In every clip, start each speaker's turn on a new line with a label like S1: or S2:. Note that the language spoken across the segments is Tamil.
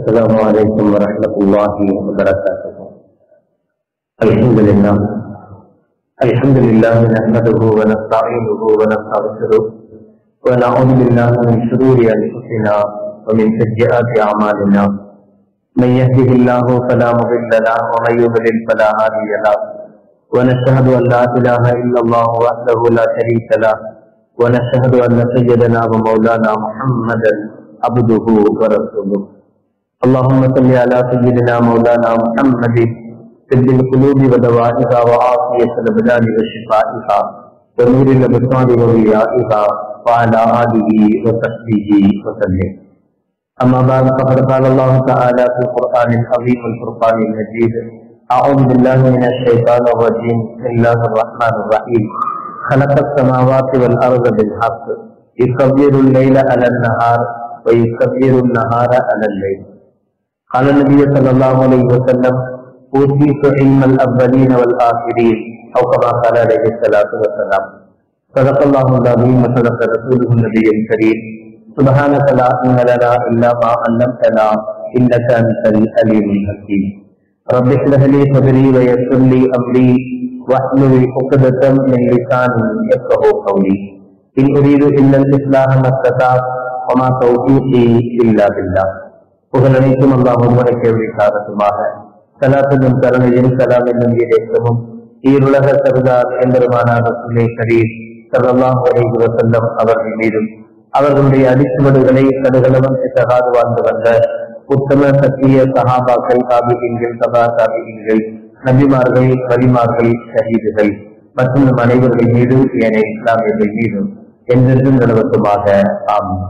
S1: السلام عليكم ورحمة الله وبركاته الحمد لله الحمد لله نحمده ونستعينه ونستغفره ونعوذ بالله من شرور أنفسنا ومن سيئات أعمالنا من يهده الله فلا مضل له ومن يضلل فلا هادي له ونشهد أن لا إله إلا الله وحده لا شريك له ونشهد أن سيدنا ومولانا محمدا عبده ورسوله اللهم صل على سيدنا مولانا محمد سد القلوب ودوائها وعافية الأبدان وشفائها ونور الأبصار وضيائها وعلى آله وصحبه وسلم أما بعد فقد قال الله تعالى في القرآن العظيم الفرقان المجيد أعوذ بالله من الشيطان الرجيم بسم الله الرحمن الرحيم خلق السماوات والأرض بالحق يكبر الليل على النهار ويكبر النهار على الليل قال النبي صلى الله عليه وسلم أوتيت علم الأولين والآخرين أو كما قال عليه الصلاة والسلام صدق الله العظيم وصدق رسوله النبي الكريم سبحانك لا علم لنا إلا ما علمتنا إنك أنت العليم الحكيم رب اشرح لي صدري ويسر لي أمري واحلل عقدة من لساني يفقهوا قولي إن أريد إلا الإصلاح ما استطعت وما توفيقي إلا بالله புகழ் அனைத்தும் அல்லாஹ் ஒருவனுக்கு விசாரத்துமாக சலாத்தும் கருணையும் சலாம் என்னும் இடைக்கமும் ஈருலக சருதார் எம்பெருமானார் ரசூலே கரீர் சல்லாஹ் அலைஹி வஸல்லம் அவர்கள் மீதும் அவர்களுடைய அடிச்சுவடுகளை கடுகளவன் தகாது வாழ்ந்து வந்த உத்தம சத்திய சஹாபாக்கள் காபிகங்கள் சபா காபிகங்கள் நபிமார்கள் வலிமார்கள் ஷஹீதுகள் மற்றும் நம் அனைவர்கள் மீதும் ஏனைய இஸ்லாமியர்கள் மீதும் என்றென்றும் நிலவட்டுமாக ஆமீன்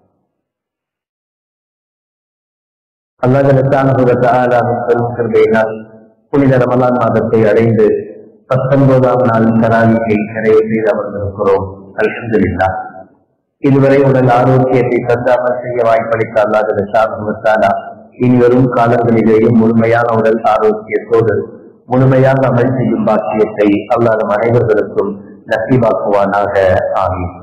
S1: அல்லாஹாலினால் புனித ரமலான் மாதத்தை அடைந்து பத்தொன்பதாம் நாள் கராலியை நிறைவு செய்து அமர்ந்திருக்கிறோம் அல்ஹம்துலில்லா இதுவரை உடல் ஆரோக்கியத்தை தந்தாமல் செய்ய வாய்ப்பளித்த அல்லாஹாலா இனி வரும் காலங்களிலேயும் முழுமையான உடல் ஆரோக்கியத்தோடு முழுமையாக அமல் செய்யும் பாக்கியத்தை அல்லாஹ் நம் அனைவர்களுக்கும் நசீவாக்குவானாக ஆமீன்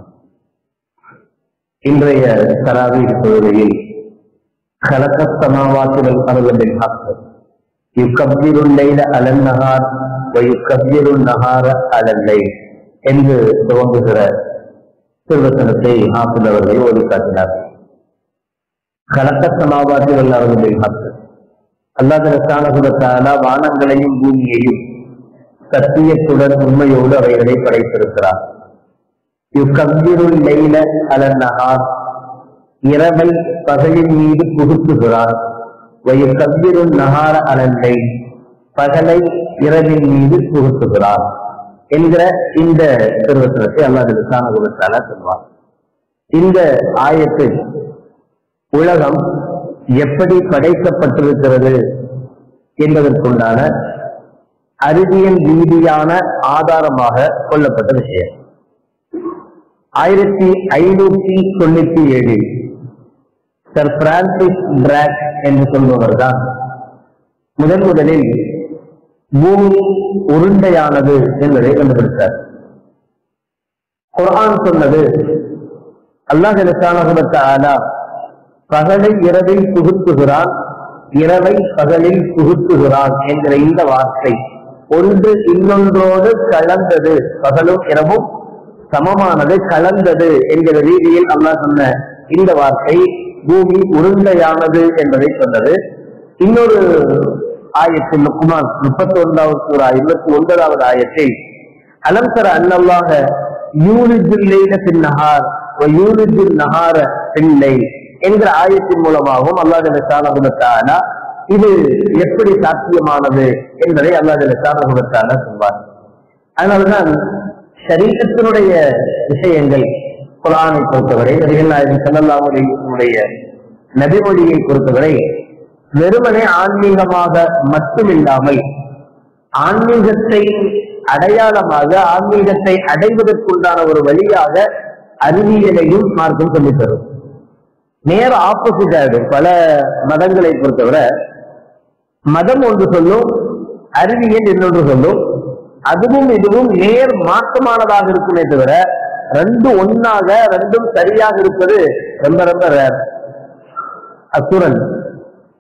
S1: இன்றைய தராவி தொழுகையில் خلق السماوات والأرض بالحق يكبر الليل على النهار ويكبر النهار على الليل என்று துவங்குகிற திருவசனத்தை ஆசில் அவர்கள் ஓடி காட்டினார் கலக்க சமாவாதி வல்லவர்களின் ஹக்கு அல்லாஹால வானங்களையும் பூமியையும் சத்தியத்துடன் உண்மையோடு அவைகளை படைத்திருக்கிறார் யுக்கம்பிருள் லெய்ல அலன் நகார் இரவை பகலின் மீது புகுத்துகிறார் கம்பிரும் நகார அலந்தை பகலை இரவின் மீது புகுத்துகிறார் என்கிற இந்த திருவசனத்தை அல்லாஹ் சாணகுலத்தால சொல்வார் இந்த ஆயத்தில் உலகம் எப்படி படைக்கப்பட்டிருக்கிறது என்பதற்குண்டான அறிவியல் ரீதியான ஆதாரமாக கொள்ளப்பட்ட விஷயம் ஆயிரத்தி ஐநூத்தி தொண்ணூத்தி ஏழில் சர் பிரான்சிஸ் டிராக் என்று சொல்பவர் தான் முதன் முதலில் பூமி உருண்டையானது என்பதை கண்டுபிடித்தார் குரான் சொன்னது அல்லாஹாலா பகலை இரவில் புகுத்துகிறான் இரவை பகலில் புகுத்துகிறான் என்கிற இந்த வார்த்தை ஒன்று இன்னொன்றோடு கலந்தது பகலும் இரவும் சமமானது கலந்தது என்கிற ரீதியில் அல்லாஹ் சொன்ன இந்த வார்த்தை பூமி உருண்டையானது என்பதை சொன்னது இன்னொரு ஆயத்தில் லுக்குமான் முப்பத்தி ஒன்றாவது சூறா இருபத்தி ஒன்பதாவது ஆயத்தில் அலம்சர அன்னல்லாக யூனிஜில்லைன பின்னஹார் யூனிஜில் நகார பிள்ளை என்கிற ஆயத்தின் மூலமாகவும் அல்லாஹ் சாணகுலத்தானா இது எப்படி சாத்தியமானது என்பதை அல்லாஹ் சாணகுலத்தானா சொல்வார் அதனால்தான் சரீரத்தினுடைய விஷயங்கள் குரானை பொறுத்தவரை நபிகள் நாயகம் செல்லல்லாவுடைய நபிமொழியை பொறுத்தவரை வெறுமனே ஆன்மீகமாக மட்டுமில்லாமல் ஆன்மீகத்தை அடையாளமாக ஆன்மீகத்தை அடைவதற்குண்டான ஒரு வழியாக அறிவியலையும் மார்க்கம் சொல்லித் தரும் நேர ஆப்போசிட் ஆயிடும் பல மதங்களை பொறுத்தவரை மதம் ஒன்று சொல்லும் அறிவியல் இன்னொன்று சொல்லும் அதுவும் இதுவும் நேர் மாற்றமானதாக இருக்குமே தவிர ரெண்டு ஒன்னாக ரெண்டும் சரியாக இருப்பது ரொம்ப ரொம்ப ரேர் அசுரன்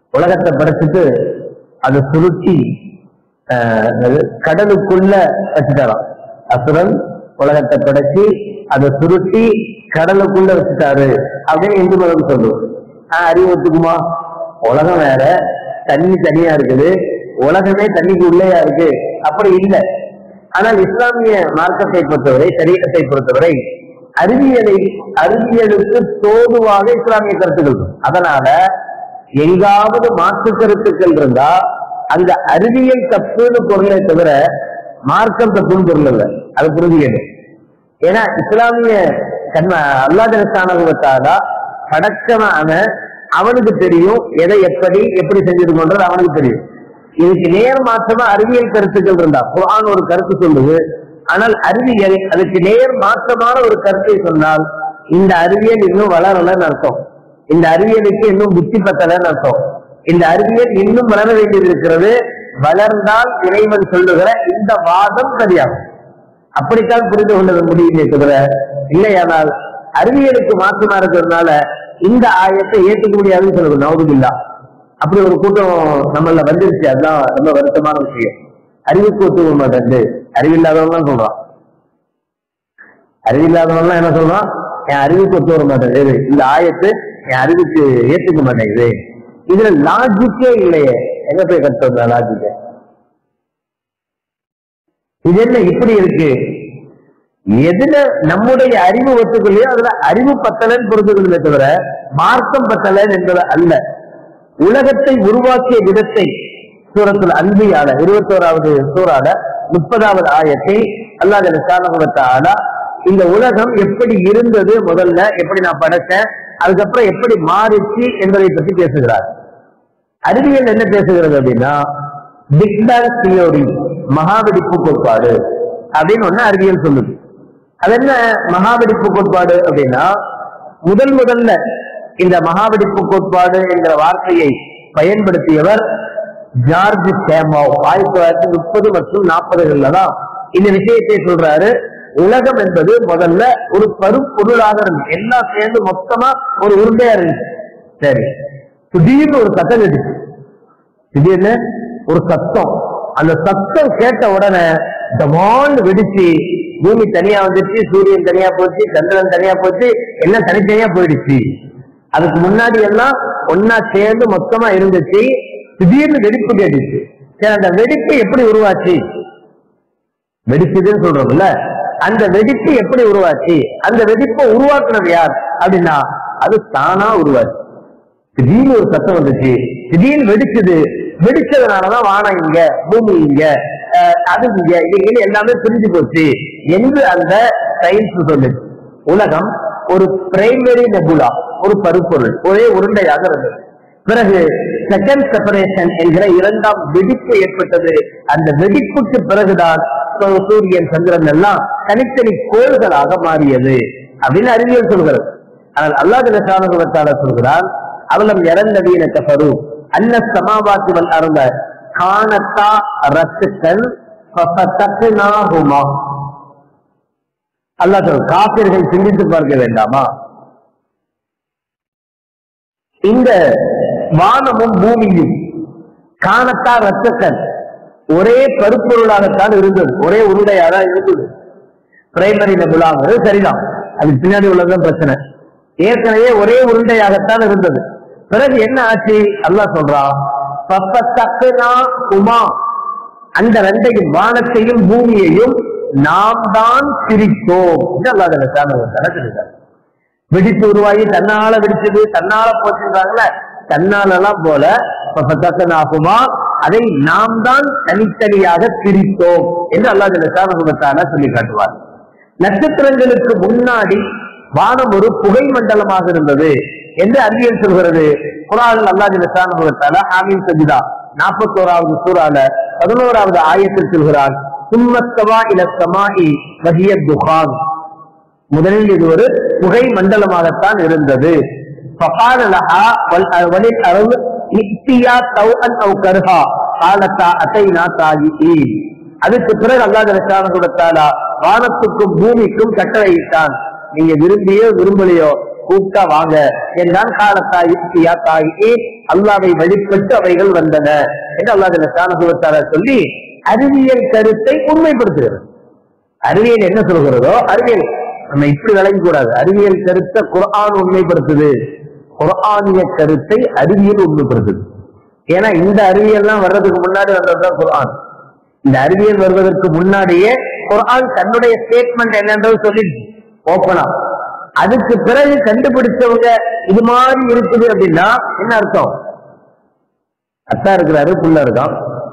S1: உலகத்தை படைச்சிட்டு அதை சுருட்டி ஆஹ், என்னது, கடலுக்குள்ள வச்சுட்டாராம் அசுரன் உலகத்தை படைச்சு அதை சுருட்டி கடலுக்குள்ள வச்சுட்டாரு அப்படின்னு இந்து மதம் சொல்லுவோம் ஆஹ் அறிவு ஒத்துக்குமா உலகம் வேற தண்ணி தனியா இருக்குது உலகமே தண்ணிக்கு உள்ளேயா இருக்கு அப்படி இல்லை ஆனால் இஸ்லாமிய மார்க்கத்தை பொறுத்தவரை சரீரத்தை பொறுத்தவரை அறிவியலை அறிவியலுக்கு தோதுவாக இஸ்லாமிய கருத்துக்கள் இருக்கும். அதனால எங்காவது மாற்று கருத்துக்கள் இருந்தா அந்த அறிவியல் தப்புன்னு பொருளை தவிர மார்க்கம் தப்புன்னு பொருள் இல்லை அது புரிஞ்சுக்கணும் ஏன்னா இஸ்லாமிய கண்ம அல்லாஹாலா படக்கமான அவனுக்கு தெரியும் எதை எப்படி எப்படி செஞ்சிருக்கோன்றது அவனுக்கு தெரியும் இதுக்கு நேர் மாற்றமா அறிவியல் கருத்துக்கள் இருந்தா குர்ஆன் ஒரு கருத்து சொல்லுது ஆனால் அறிவியல் அதுக்கு நேர் மாற்றமான ஒரு கருத்தை சொன்னால் இந்த அறிவியல் இன்னும் வளரலன்னு அர்த்தம் இந்த அறிவியலுக்கு இன்னும் புத்தி பத்தலன்னு அர்த்தம் இந்த அறிவியல் இன்னும் வளர வேண்டியது இருக்கிறது வளர்ந்தால் இறைவன் சொல்லுகிற இந்த வாதம் சரியாகும் அப்படித்தான் புரிந்து கொள்ள முடியுமே தவிர இல்லையானால் அறிவியலுக்கு மாற்றமா இருக்கிறதுனால இந்த ஆயத்தை ஏற்றுக்க முடியாதுன்னு சொல்லுது நவதுல்லா அப்படி ஒரு கூட்டம் நம்மள வந்துருச்சு அதுதான் ரொம்ப வருத்தமான விஷயம் அறிவுக்கு ஒத்துக்க மாட்டேன் அறிவில்லாதவன் சொல்றான் அறிவில்லாதவன் என்ன சொல்றான் என் அறிவுக்கு ஒத்து வர மாட்டேங்குது இந்த ஆயத்து என் அறிவுக்கு ஏத்துக்க மாட்டேங்குது இதுல லாஜிக்கே இல்லையே எங்க போய் கற்றுவதா லாஜிக்க இது என்ன இப்படி இருக்கு எதுல நம்முடைய அறிவு ஒத்துக்கலையோ அதுல அறிவு பத்தலன்னு புரிந்துக்கொள்ளுமே தவிர மார்க்கம் பத்தலன் என்பது அல்ல உலகத்தை உருவாக்கிய விதத்தை சூரத்தில் அன்பியால இருபத்தோராவது சூறால முப்பதாவது ஆயத்தை அல்லாஹ் இந்த உலகம் எப்படி இருந்தது முதல்ல எப்படி நான் படைச்சேன் அதுக்கப்புறம் எப்படி மாறிச்சு என்பதை பற்றி பேசுகிறார் அறிவியல் என்ன பேசுகிறது அப்படின்னா பிக் பேங் தியோரி மகாவெடிப்பு கோட்பாடு அப்படின்னு ஒண்ணு அறிவியல் சொல்லுது அது என்ன மகாவெடிப்பு கோட்பாடு அப்படின்னா முதல் முதல்ல இந்த மகாவெடிப்பு கோட்பாடு என்கிற வார்த்தையை பயன்படுத்தியவர் ஜார்ஜ் கேமாவ் ஆயிரத்தி தொள்ளாயிரத்தி முப்பது மற்றும் நாற்பதுகள்ல தான் இந்த விஷயத்தை சொல்றாரு உலகம் என்பது முதல்ல ஒரு பருப்பொருளாக இருந்துச்சு எல்லாம் சேர்ந்து மொத்தமா ஒரு உருண்டையா இருந்துச்சு சரி திடீர்னு ஒரு சத்தம் கேட்டுச்சு திடீர்னு ஒரு சத்தம் அந்த சத்தம் கேட்ட உடனே டமான்னு வெடிச்சு பூமி தனியா வந்துருச்சு சூரியன் தனியா போச்சு சந்திரன் தனியா போச்சு எல்லாம் தனித்தனியா போயிடுச்சு அதுக்கு முன்னாடி எல்லாம் ஒன்னா சேர்ந்து மொத்தமா இருந்துச்சு திடீர்னு வெடிப்பு கேட்டுச்சு சரி அந்த வெடிப்பு எப்படி உருவாச்சு வெடிச்சதுன்னு சொல்றோம்ல அந்த வெடிப்பு எப்படி உருவாச்சு அந்த வெடிப்பை உருவாக்குனது யார் அப்படின்னா அது தானா உருவாச்சு திடீர்னு ஒரு சத்தம் வந்துச்சு திடீர்னு வெடிச்சது வெடிச்சதுனாலதான் வானம் இங்க பூமி இங்க அஹ், அது இங்க இது இங்க எல்லாமே பிரிஞ்சு போச்சு என்று அந்த சயின்ஸ் சொல்லுது உலகம் ஒரு பிரைமரி நெபுலா ஒரு பருப்பொருள் ஒரே உருண்டையாக இருந்தது பிறகு செகண்ட் செப்பரேஷன் என்கிற இரண்டாம் வெடிப்பு ஏற்பட்டது அந்த வெடிப்புக்கு பிறகுதான் சூ- சூரியன் சந்திரன் எல்லாம் தனித்தனி கோள்களாக மாறியது அப்படின்னு அறிவியல் சொல்கிறது ஆனால் அல்லாஹ் லசானுகத்தால சொல்கிறான் அவலம் இறந்தவீன கஃபரு அன்ன சமாவாத்தி வல் அருந்த காணத்தா ரத்துக்கள் ஃபஃபதக்னாஹுமா அல்லாஹ் சொல்ற காப்பிர்கள் சிந்தித்து பார்க்க வேண்டாமா இந்த வானமும் பூமியும் காணத்தா ரத்தக்கன் ஒரே பருப்பொருளாகத்தான் இருந்தது ஒரே உருண்டையாக தான் இருந்தது பிரைமரி நெபுலாங்கிறது சரிதான் அதுக்கு பின்னாடி உள்ளதுதான் பிரச்சனை ஏற்கனவே ஒரே உருண்டையாகத்தான் இருந்தது பிறகு என்ன ஆச்சு அல்லாஹ் சொல்றான் "ஃபஃபத்தக்னா உமா அந்த ரெண்டையும் வானத்தையும் பூமியையும் நாம் தான் பிரித்தோம் இது அல்லாஹ் சொல்லிட்டார் வெடிப்பு உருவாகி தன்னால வெடிச்சது தன்னால போச்சுன்றாங்கல்ல தன்னால எல்லாம் போல ஆகுமா அதை நாம் தான் தனித்தனியாக பிரித்தோம் என்று அல்லாஹ் ஜலசான சொல்லி காட்டுவார் நட்சத்திரங்களுக்கு முன்னாடி வானம் ஒரு புகை மண்டலமாக இருந்தது என்று அறிவியல் சொல்கிறது குரான் அல்லாஹ் ஜலசான ஹாமீம் சஜிதா நாற்பத்தோராவது சூறால பதினோராவது ஆயத்தில் சொல்கிறான் சும்மத்தவா இலத்தமாயி வகிய துகான் முதலில் இது ஒரு புகை மண்டலமாகத்தான் இருந்தது فقال لها وال- وللأرض ائتيا طوعا أو كرها قالتا أتينا طائعين அதுக்கு பிறகு அல்லாஹ் கொடுத்தாலா வானத்துக்கும் பூமிக்கும் கட்டளையிட்டான் நீங்க விரும்பியோ விரும்பலையோ கூப்பிட்டா வாங்க என்றான் காலத்தா இப்தியா தாயி அல்லாவை வழிபட்டு அவைகள் வந்தன என்று அல்லாஹ் சாணகுவத்தார சொல்லி அறிவியல் கருத்தை உண்மைப்படுத்துகிறது அறிவியல் என்ன சொல்கிறதோ அறிவியல் நம்ம இப்படி விளங்க கூடாது அறிவியல் கருத்தை குர்ஆன் உண்மைப்படுத்துது குர்ஆனிய கருத்தை அறிவியல் உண்மைப்படுத்துது ஏன்னா இந்த அறிவியல்லாம் வர்றதுக்கு முன்னாடி வந்ததுதான் குர்ஆன் இந்த அறிவியல் வருவதற்கு முன்னாடியே குர்ஆன் தன்னுடைய ஸ்டேட்மெண்ட் என்னன்றது சொல்லிடுச்சு ஓப்பனா அதுக்கு பிறகு கண்டுபிடிச்சவங்க இது மாதிரி இருக்குது அப்படின்னா என்ன அர்த்தம் அத்தா இருக்கிறாரு புள்ள இருக்கான்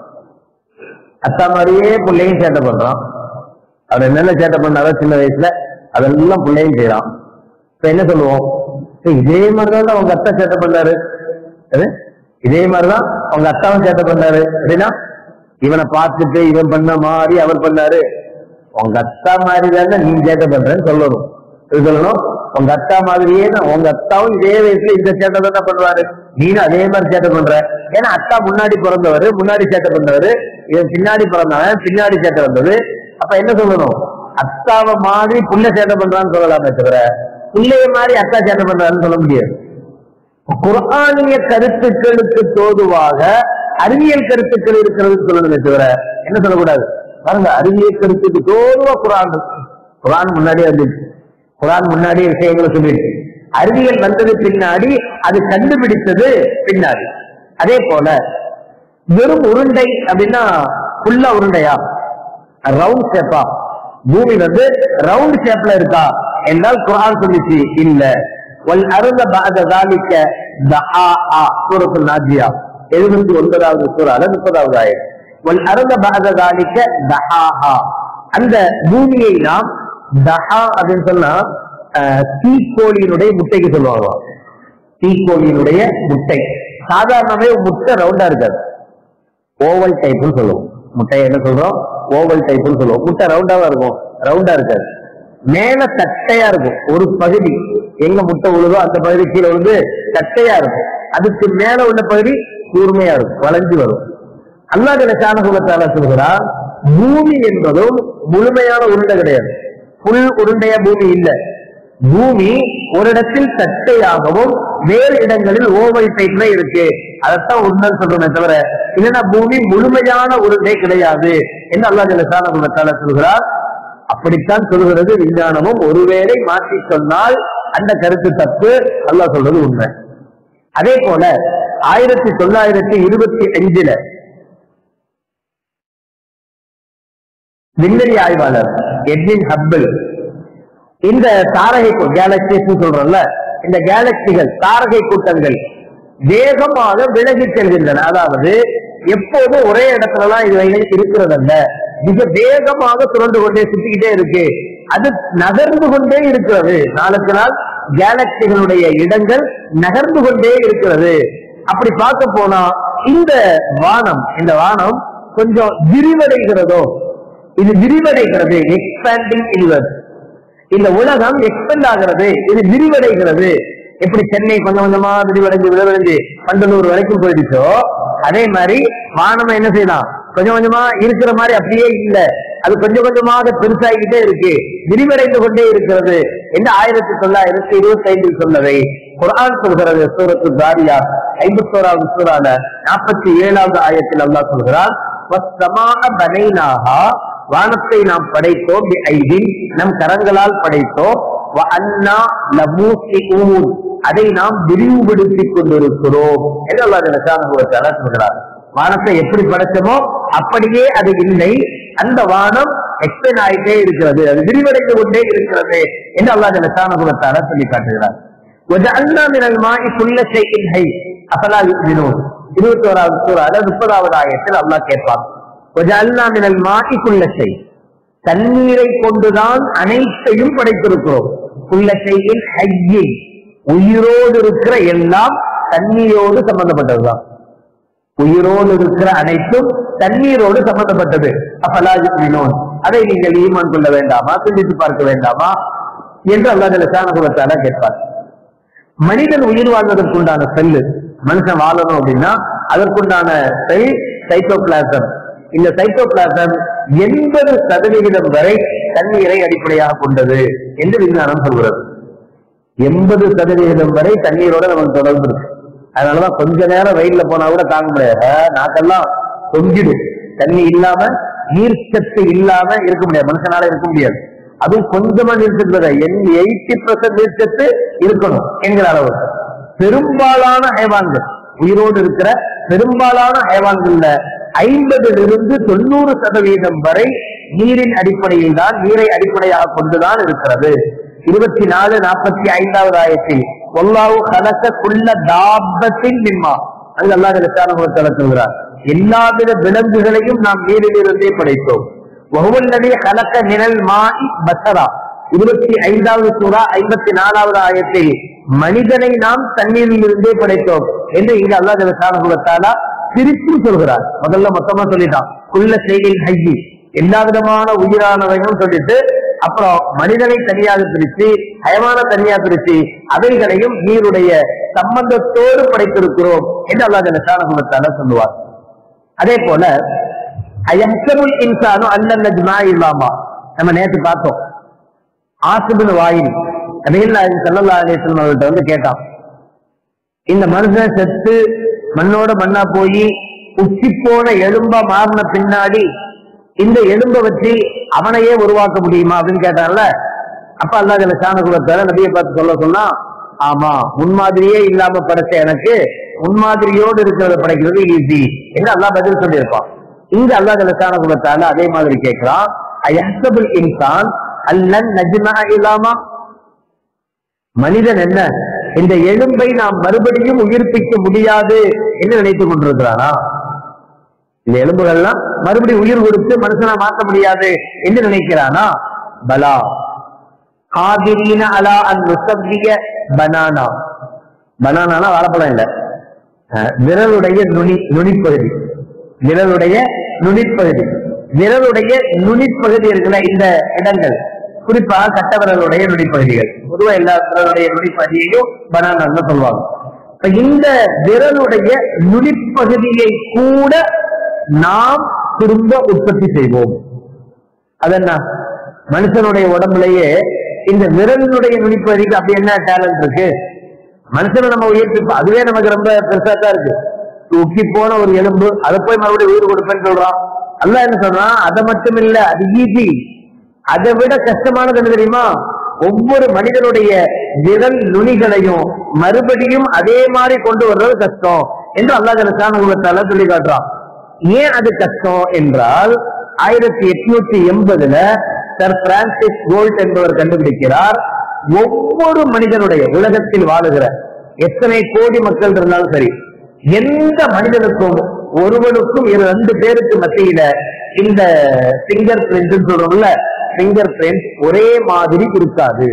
S1: அத்தா மாதிரியே பிள்ளையும் சேட்டை பண்றான் அவர் என்னென்ன சேட்டை பண்ணாரோ சின்ன வயசுல அதெல்லாம் பிள்ளையும் செய்யறான் இப்ப என்ன சொல்லுவோம் "ஏய், இதே மாதிரிதான் அவங்க அத்தா சேட்டை பண்ணாரு எது? இதே மாதிரிதான் அவங்க அத்தாவும் சேட்டை பண்ணாரு அப்படின்னா இவனை பார்த்துட்டு இவன் பண்ண மாதிரி அவர் பண்ணாரு உங்க அத்தா மாதிரி தானே நீ சேட்டை பண்றேன்னு சொல்லணும் இது சொல்லணும் உங்க அத்தா மாதிரியே தான் உங்க அத்தாவும் இதே வயசுல இந்த சேட்டை தான் பண்ணுவாரு நீனும் அதே மாதிரி சேட்டை பண்ற ஏன்னா அத்தா முன்னாடி பிறந்தவர் முன்னாடி சேட்டை பண்ணவர் இவன் பின்னாடி பிறந்தவன் பின்னாடி சேட்டை வந்தது அப்ப என்ன சொல்லணும் அத்தாவை மாதிரி புள்ள சேட்டை பண்றான்னு சொல்லலாமே தவிர பிள்ளைய மாதிரி அத்தா சேட்டை பண்றான்னு சொல்ல முடியாது குர்ஆனிய கருத்துக்களுக்கு தோதுவாக அறிவியல் கருத்துக்கள் இருக்கிறது சொல்லணுமே தவிர என்ன சொல்லக்கூடாது பாருங்க அறிவியல் கருத்துக்கு தோதுவா குர்ஆன் இருக்கு. குர்ஆன் முன்னாடியே வந்துச்சு குர்ஆன் முன்னாடியே விஷயங்களை சொல்லிடுச்சு அறிவியல் வந்தது பின்னாடி அது கண்டுபிடித்தது பின்னாடி அதே போல வெறும் உருண்டை அப்படின்னா ஃபுல்லா உருண்டையா ரவுண்ட் ஷேப்பா பூமி வந்து ரவுண்ட் ஷேப்ல இருக்கா என்றால் குர்ஆன் சொல்லிச்சு இல்ல வல் அருந்த பாத தாலிக்க தஆ சூரத்துல் நாஜியா எழுபத்தி ஒன்பதாவது சூறால முப்பதாவது ஆயிரம் வல் அருந்த பாத தாலிக்க தஹாஹா அந்த பூமியை நாம் தஹா அப்படின்னு சொன்னா அஹ், தீக்கோழியினுடைய முட்டைக்கு சொல்லுவாங்க தீக்கோழியினுடைய முட்டை சாதாரணமே முட்டை ரவுண்டா இருக்காது ஓவல் டைப்னு சொல்லுவோம் முட்டை என்ன சொல்றோம் ஓவல் டைப்னு சொல்லுவோம் முட்டை ரவுண்டாவா இருக்கும் ரவுண்டா இருக்காது மேல தட்டையா இருக்கும் ஒரு பகுதி எங்க முட்டை உழுதோ அந்த பகுதி கீழே விழுந்து தட்டையா இருக்கும் அதுக்கு மேல உள்ள பகுதி கூர்மையா இருக்கும் வளைஞ்சு வரும் அல்லாஹ் சாணகுலத்தால சொல்கிறார் பூமி என்பதும் முழுமையான உருண்டை கிடையாது புல் உருண்டைய பூமி இல்ல பூமி ஒரு இடத்தில் தட்டையாகவும் வேறு இடங்களில் ஓவல் டைப்ல இருக்கு அதைத்தான் உண்மைன்னு சொல்றோமே தவிர இல்லைன்னா பூமி முழுமையான உருண்டை கிடையாது என்று அல்லாஹ் ஜலசான குணத்தால சொல்கிறார் அப்படித்தான் சொல்கிறது விஞ்ஞானமும் ஒருவேளை மாற்றி சொன்னால் அந்த கருத்து தப்பு அல்லாஹ் சொல்றது உண்மை அதே போல ஆயிரத்தி தொள்ளாயிரத்தி இருபத்தி அஞ்சுல விண்வெளி ஆய்வாளர் எட்வின் ஹப்பிள் இந்த தாரகை கேலக்சிஸ் சொல்றோம்ல இந்த கேலக்சிகள் தாரகை கூட்டங்கள் வேகமாக விலகி செல்கின்றன அதாவது எப்போதும் ஒரே இடத்துலலாம் இவைகள் இருக்கிறதல்ல மிக வேகமாக சுரண்டு கொண்டே சுத்திக்கிட்டே இருக்கு அது நகர்ந்து கொண்டே இருக்கிறது நாளுக்கு நாள் கேலக்சிகளுடைய இடங்கள் நகர்ந்து கொண்டே இருக்கிறது அப்படி பார்க்க போனா இந்த வானம் இந்த வானம் கொஞ்சம் விரிவடைகிறதோ இது விரிவடைகிறது எக்ஸ்பேண்டிங் யூனிவர்ஸ் இந்த உலகம் எக்ஸ்பெண்ட் ஆகிறது இது விரிவடைகிறது எப்படி சென்னை கொஞ்சம் கொஞ்சமா விரிவடைஞ்சு விரிவடைஞ்சு பண்டலூர் வரைக்கும் போயிடுச்சோ அதே மாதிரி வானம் என்ன செய்யலாம் கொஞ்சம் கொஞ்சமா இருக்கிற மாதிரி அப்படியே இல்ல அது கொஞ்சம் கொஞ்சமாக பெருசாகிக்கிட்டே இருக்கு விரிவடைந்து கொண்டே இருக்கிறது என்று ஆயிரத்தி தொள்ளாயிரத்தி இருபத்தி ஐந்தில் சொன்னதை குர்ஆன் சொல்கிறது சூரத்து தாரியா ஐம்பத்தோராவது சூறால நாற்பத்தி ஏழாவது ஆயத்தில் அல்லாஹ் சொல்கிறான் "வஸ்ஸமாஅ பனைனாஹா வானத்தை நாம் படைத்தோம் பி ஐதின் நம் கரங்களால் படைத்தோம் வ அன்னா லமூசிஊன் அதை நாம் விரிவுபடுத்திக் கொண்டிருக்கிறோம் என்று அல்லாஹ் ஜல்லஷானஹு வ தஆலா சொல்கிறார் வானத்தை எப்படி படைச்சோமோ அப்படியே அது இல்லை அந்த வானம் எக்ஸ்பெண்ட் ஆயிட்டே இருக்கிறது அது விரிவடைந்து கொண்டே இருக்கிறது என்று அல்லாஹ் ஜல்லஷானஹு வ தஆலா சொல்லி காட்டுகிறார் وجعلنا من الماء كل شيء حي افلا يؤمنون இருபத்தி ஓராவது சூறால முப்பதாவது ஆயத்தில் அல்லாஹ் கேட்பான் وجعلنا من الماء كل شيء தண்ணீரை கொண்டுதான் அனைத்தையும் படைத்திருக்கிறோம் குள்ள செய்யின் ஹையின் உயிரோடு இருக்கிற எல்லாம் தண்ணீரோடு சம்பந்தப்பட்டதுதான் உயிரோடு இருக்கிற அனைத்தும் தண்ணீரோடு சம்பந்தப்பட்டது அப்பலா யுமினூன் அதை நீங்கள் ஈமான் கொள்ள வேண்டாமா சிந்தித்து பார்க்க வேண்டாமா என்று அல்லாஹ் லசானகுலத்தால கேட்பார் மனிதன் உயிர் வாழ்வதற்குண்டான செல்லு மனுஷன் வாழணும் அப்படின்னா அதற்குண்டான செல் சைட்டோபிளாசம் இந்த சைட்டோபிளாசம் எண்பது சதவிகிதம் வரை தண்ணீரை அடிப்படையாக கொண்டது என்று விஞ்ஞானம் சொல்கிறது எண்பது சதவீதம் வரை தண்ணீரோட நமக்கு தொடர்பு இருக்கு அதனாலதான் கொஞ்ச நேரம் வெயில்ல போனா கூட தாங்க முடியாது ஆஹ், நாக்கெல்லாம் தொங்கிடும் தண்ணி இல்லாம நீர்ச்சத்து இல்லாம இருக்க முடியாது மனுஷனால இருக்க முடியாது அதுவும் கொஞ்சமா நீர்ச்சத்து எயிட்டி பர்சன்ட் நீர்ச்சத்து இருக்கணும் என்கிற அளவுக்கு பெரும்பாலான ஹைவான்கள் உயிரோடு இருக்கிற பெரும்பாலான ஹைவான்கள்ல ஐம்பதுல இருந்து தொண்ணூறு சதவீதம் வரை நீரின் அடிப்படையில் தான் நீரை அடிப்படையாக கொண்டுதான் இருக்கிறது இருபத்தி நாலு நாற்பத்தி ஐந்தாவது ஆயத்தில் ஒல்லாவு கலக்க குள்ள தாபத்தின் நிம்மா அங்கு அல்லாஹ் லட்சான சொல்கிறார் எல்லாவித விலங்குகளையும் நாம் நீரில் இருந்தே படைத்தோம் ஒவ்வொன்றே கலக்க நிழல் மாய் பசரா இருபத்தி ஐந்தாவது சூறா ஐம்பத்தி நாலாவது ஆயத்தில் மனிதனை நாம் தண்ணீரில் இருந்தே படைத்தோம் என்று இங்கு அல்லாஹ் லட்சான பிரித்து சொல்கிறார் முதல்ல மொத்தமா சொல்லிட்டான் குள்ள செய்கையின் ஹையி எல்லா விதமான உயிரானவையும் சொல்லிட்டு அப்புறம் மனிதனை தனியாக பிரித்து ஹயமான தனியாக பிரித்து அவைகளையும் நீருடைய சம்பந்தத்தோடு படைத்திருக்கிறோம் என்று அல்லாஹ் நிசானகுலத்தால சொல்லுவார் அதே போல அயஹ்சபுல் இன்சானு அல்ல நஜ்மா இல்லாமா நம்ம நேற்று பார்த்தோம் ஆசிபின் வாயில் நபிகள் நாயகம் ஸல்லல்லாஹு அலைஹி வஸல்லம் அவர்கள்ட்ட வந்து கேட்டான் இந்த மனுஷன் செத்து மண்ணோட மண்ணா போய் உச்சி போன எலும்பா மாறின பின்னாடி இந்த எலும்பை வச்சு அவனையே உருவாக்க முடியுமா அப்படின்னு கேட்டான்ல அப்ப அல்லாஹ் ஜல்ல சாணகுலத்தால நபியை பார்த்து சொல்ல சொன்னா ஆமா முன்மாதிரியே இல்லாம படைச்ச எனக்கு முன்மாதிரியோடு இருக்கிறத படைக்கிறது ஈஸி என்று அல்லாஹ் பதில் சொல்லியிருப்பான் இங்க அல்லாஹ் ஜல்ல சாணகுலத்தால அதே மாதிரி கேட்கிறான் அயஹ்சபுல் இன்சான் அல்லன் நஜ்மா இல்லாமா மனிதன் என்ன இந்த எலும்பை நாம் மறுபடியும் உயிர்ப்பிக்க முடியாது என்று நினைத்துக் கொண்டிருக்கிறானா இந்த எலும்புகள்லாம் மறுபடியும் உயிர் கொடுத்து மனுஷனை மாற்ற முடியாது என்று நினைக்கிறானா பலா காதிரீன அலா அன் நுசவ்விய பனானா பனானானா வாழைப்பழம் இல்ல அஹ், விரலுடைய நுனி நுனிப்பகுதி விரலுடைய நுனிப்பகுதி விரலுடைய நுனிப்பகுதி இருக்கிற இந்த இடங்கள் குறிப்பா கட்ட விரலுடைய நுனிப்பகுதிகள் பொதுவா எல்லா விரலுடைய நுனிப்பகுதியையும் பனானான்னு சொல்லுவாங்க இப்ப இந்த விரலுடைய நுனிப்பகுதியை கூட நாம் திரும்ப உற்பத்தி செய்வோம் அது என்ன மனுஷனுடைய உடம்புலயே இந்த விரலினுடைய நுனிப்பகுதிக்கு அப்படி என்ன டேலண்ட் இருக்கு மனுஷனை நம்ம உயர்த்தி அதுவே நமக்கு ரொம்ப பெருசா தான் இருக்கு உக்கி போன ஒரு எலும்பு அதை போய் மறுபடியும் உயிர் கொடுப்பேன்னு சொல்றான் அல்ல என்ன சொல்றான் அதை மட்டும் இல்ல அது ஈஸி அதை விட கஷ்டமானது என்ன தெரியுமா ஒவ்வொரு மனிதனுடைய விரல் நுனிகளையும் மறுபடியும் அதே மாதிரி கொண்டு வர்றது கஷ்டம் என்று அல்லாஹ் ஜலசான சொல்லி காட்டுறான் ஏன் அது கஷ்டம் என்றால் ஆயிரத்தி எட்நூத்தி எண்பதுல சர் பிரான்சிஸ் கோல்ட் என்பவர் கண்டுபிடிக்கிறார் ஒவ்வொரு மனிதனுடைய உலகத்தில் வாழுகிற எத்தனை கோடி மக்கள் இருந்தாலும் சரி எந்த மனிதனுக்கும் ஒருவனுக்கும் இரு ரெண்டு பேருக்கு மத்தியில இந்த பிங்கர் பிரிண்ட் சொல்றோம்ல பிங்கர் பிரிண்ட் ஒரே மாதிரி இருக்காது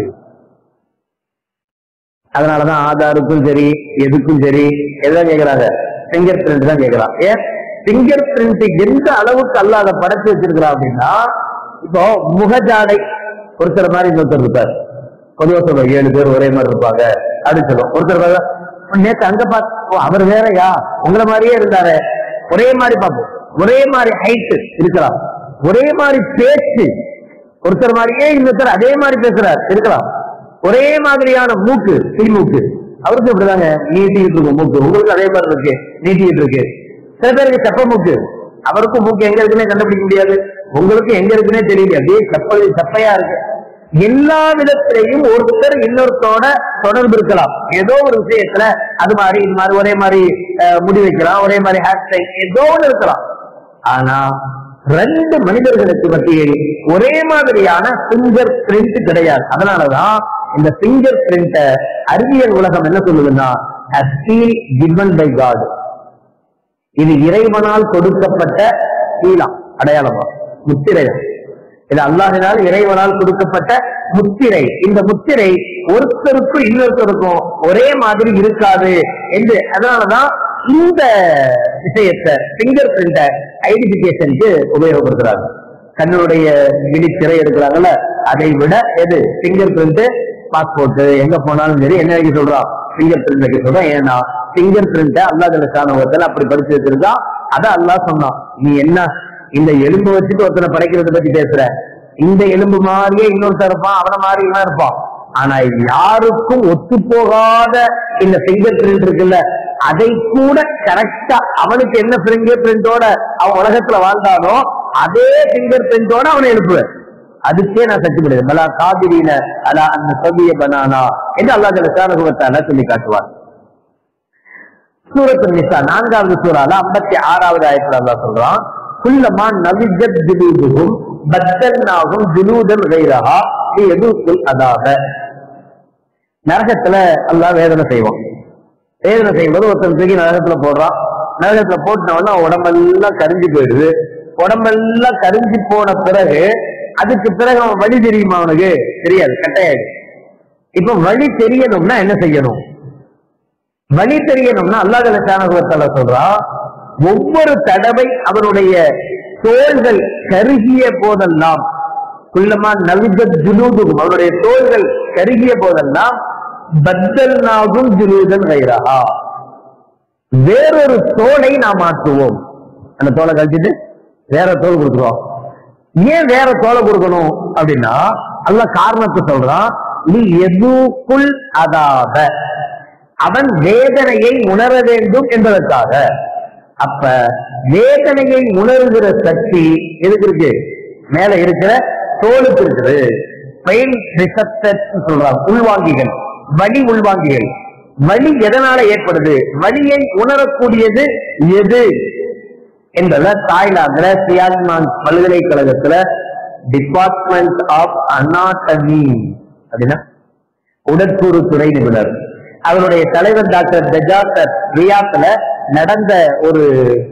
S1: அதனாலதான் ஆதாருக்கும் சரி எதுக்கும் சரி எல்லாம் கேக்குறாங்க பிங்கர் பிரிண்ட் தான் கேக்குறான் ஏன் பிங்கர் பிரிண்ட் எந்த அளவுக்கு அல்ல அதை படைச்சு வச்சிருக்கிறா அப்படின்னா இப்போ முகஜாடை ஒருத்தர் மாதிரி இன்னொருத்தர் இருப்பார் பொதுவா சொல்லுவோம் ஏழு பேர் ஒரே மாதிரி இருப்பாங்க அப்படின்னு சொல்லுவோம் ஒருத்தர் பார்த்தா, நேத்து அங்க பார்த்து ஓ, அவர் வேறயா உங்களை மாதிரியே இருந்தாரு ஒரே மாதிரி பார்ப்போம் ஒரே மாதிரி ஹைட் இருக்கலாம் ஒரே மாதிரி பேச்சு ஒருத்தர் மாதிரியே இன்னொருத்தர் அதே மாதிரி பேசுறார் இருக்கலாம் ஒரே மாதிரியான மூக்கு மூக்கு அவருக்கு இப்படிதாங்க நீட்டிக்கிட்டு இருக்கும் மூக்கு உங்களுக்கு அதே மாதிரி இருக்கு நீட்டிக்கிட்டு இருக்கு சில பேருக்கு செப்ப மூக்கு அவருக்கும் மூக்கு எங்க இருக்குன்னே கண்டுபிடிக்க முடியாது உங்களுக்கு எங்க இருக்குன்னே தெரியல அப்படியே செப்ப செப்பையா இருக்கு எல்லா விதத்திலையும் ஒருத்தர் இன்னொருத்தோட தொடர்பு இருக்கலாம் ஏதோ ஒரு விஷயத்துல அது மாதிரி இது மாதிரி ஒரே மாதிரி அஹ், முடி வைக்கலாம் ஒரே மாதிரி ஹேர் ஸ்டைல் ஏதோ ஒண்ணு இருக்கலாம் ஆனா ரெண்டு மனிதர்களுக்கு மத்தியில் ஒரே மாதிரியான பிங்கர் பிரிண்ட் கிடையாது அதனாலதான் இந்த பிங்கர் பிரிண்ட அறிவியல் உலகம் என்ன சொல்லுதுன்னா கிவன் பை காட் இது இறைவனால் கொடுக்கப்பட்ட சீலம் அடையாளமா முத்திரையா இது அல்லாஹினால் இறைவனால் கொடுக்கப்பட்ட முத்திரை இந்த முத்திரை ஒருத்தருக்கும் இன்னொருத்தருக்கும் ஒரே மாதிரி இருக்காது என்று அதனாலதான் இந்த விஷயத்தை பிங்கர் பிரிண்ட ஐடென்டிபிகேஷனுக்கு உபயோகப்படுத்துறாங்க கண்ணுடைய விழித்திரை எடுக்கிறாங்கல்ல அதை விட எது பிங்கர் பிரிண்ட் பாஸ்போர்ட் எங்க போனாலும் சரி என்ன வைக்க சொல்றான் பிங்கர் பிரிண்ட் வைக்க சொல்றான் ஏன்னா பிங்கர் பிரிண்ட அல்லாஹ் சாணவத்தில் அப்படி படிச்சு வச்சிருக்கா அத அல்லாஹ் சொன்னான் நீ என்ன இந்த எலும்பு வச்சுட்டு ஒருத்தனை படைக்கிறத பத்தி பேசுற இந்த எலும்பு மாதிரியே இன்னொருத்தர் இருப்பான் அவன மாதிரி இவன் இருப்பான் ஆனா யாருக்கும் ஒத்து போகாத இந்த ஃபிங்கர் பிரிண்ட் இருக்குல்ல அதை கூட கரெக்டா அவனுக்கு என்ன ஃபிங்கர் பிரிண்டோட அவன் உலகத்துல வாழ்ந்தானோ அதே ஃபிங்கர் பிரிண்டோட அவனை எழுப்புவேன் அதுக்கே நான் சத்தியப்படுது பலா காதிரீன அலா அந்த சபிய பனானா என்று அல்லாஹ் ஜலசானுபவத்தால சொல்லி காட்டுவார் சூரத்து நிசா நான்காவது சூறால ஐம்பத்தி ஆறாவது ஆயத்துல அல்லாஹ் சொல்றான் குல்லமா நவிஜத் ஜுலூதுகும் பத்தன்னாகும் ஜுலூதன் கைரஹா நீ எதுக்குள் அதாக நரகத்துல அல்லாஹ் வேதனை செய்வான் வேதனை செய்யும்போது ஒருத்தன் தூக்கி நரகத்துல போடுறான் நரகத்துல போட்டுனவன உடம்பெல்லாம் கரிஞ்சு போயிடுது உடம்பெல்லாம் கரிஞ்சு போன பிறகு அதுக்கு பிறகு அவன் வழி தெரியுமா அவனுக்கு தெரியாது கட்டையாடு இப்ப வழி தெரியணும்னா என்ன செய்யணும் வழி தெரியணும்னா அல்லாஹ் சாணகுவத்தால சொல்றான் ஒவ்வொரு தடவை அவனுடைய தோள்கள் கருகிய போதெல்லாம் குள்ளமா நவிஜத் ஜுலூதுகும் அவனுடைய தோள்கள் கருகிய போதெல்லாம் பத்தல் நாகும் ஜுலூதன் வைரஹா வேறொரு தோலை நாம் மாற்றுவோம் அந்த தோலை கழிச்சிட்டு வேற தோல் கொடுத்துருவோம் ஏன் வேற தோலை கொடுக்கணும் அப்படின்னா அல்ல காரணத்தை சொல்றான் நீ எதுக்குள் அதாத அவன் வேதனையை உணர வேண்டும் என்பதற்காக அப்ப வேதனையை உணர்கிற சக்தி எதுக்கு இருக்கு மேல இருக்கிற தோலுக்கு இருக்குது பெயின் ரிசப்டர்ஸ் சொல்றாங்க உள்வாங்கிகள் வலி உள்வாங்கிகள் வலி எதனால ஏற்படுது வலியை உணரக்கூடியது எது என்பத தாய்லாந்துல சியாங்மான் பல்கலைக்கழகத்துல டிபார்ட்மெண்ட் ஆஃப் அனாட்டமி அப்படின்னா உடற்கூறு துறை நிபுணர் அவருடைய தலைவர் டாக்டர் பெஜாசர் ரியாத்துல நடந்த ஒரு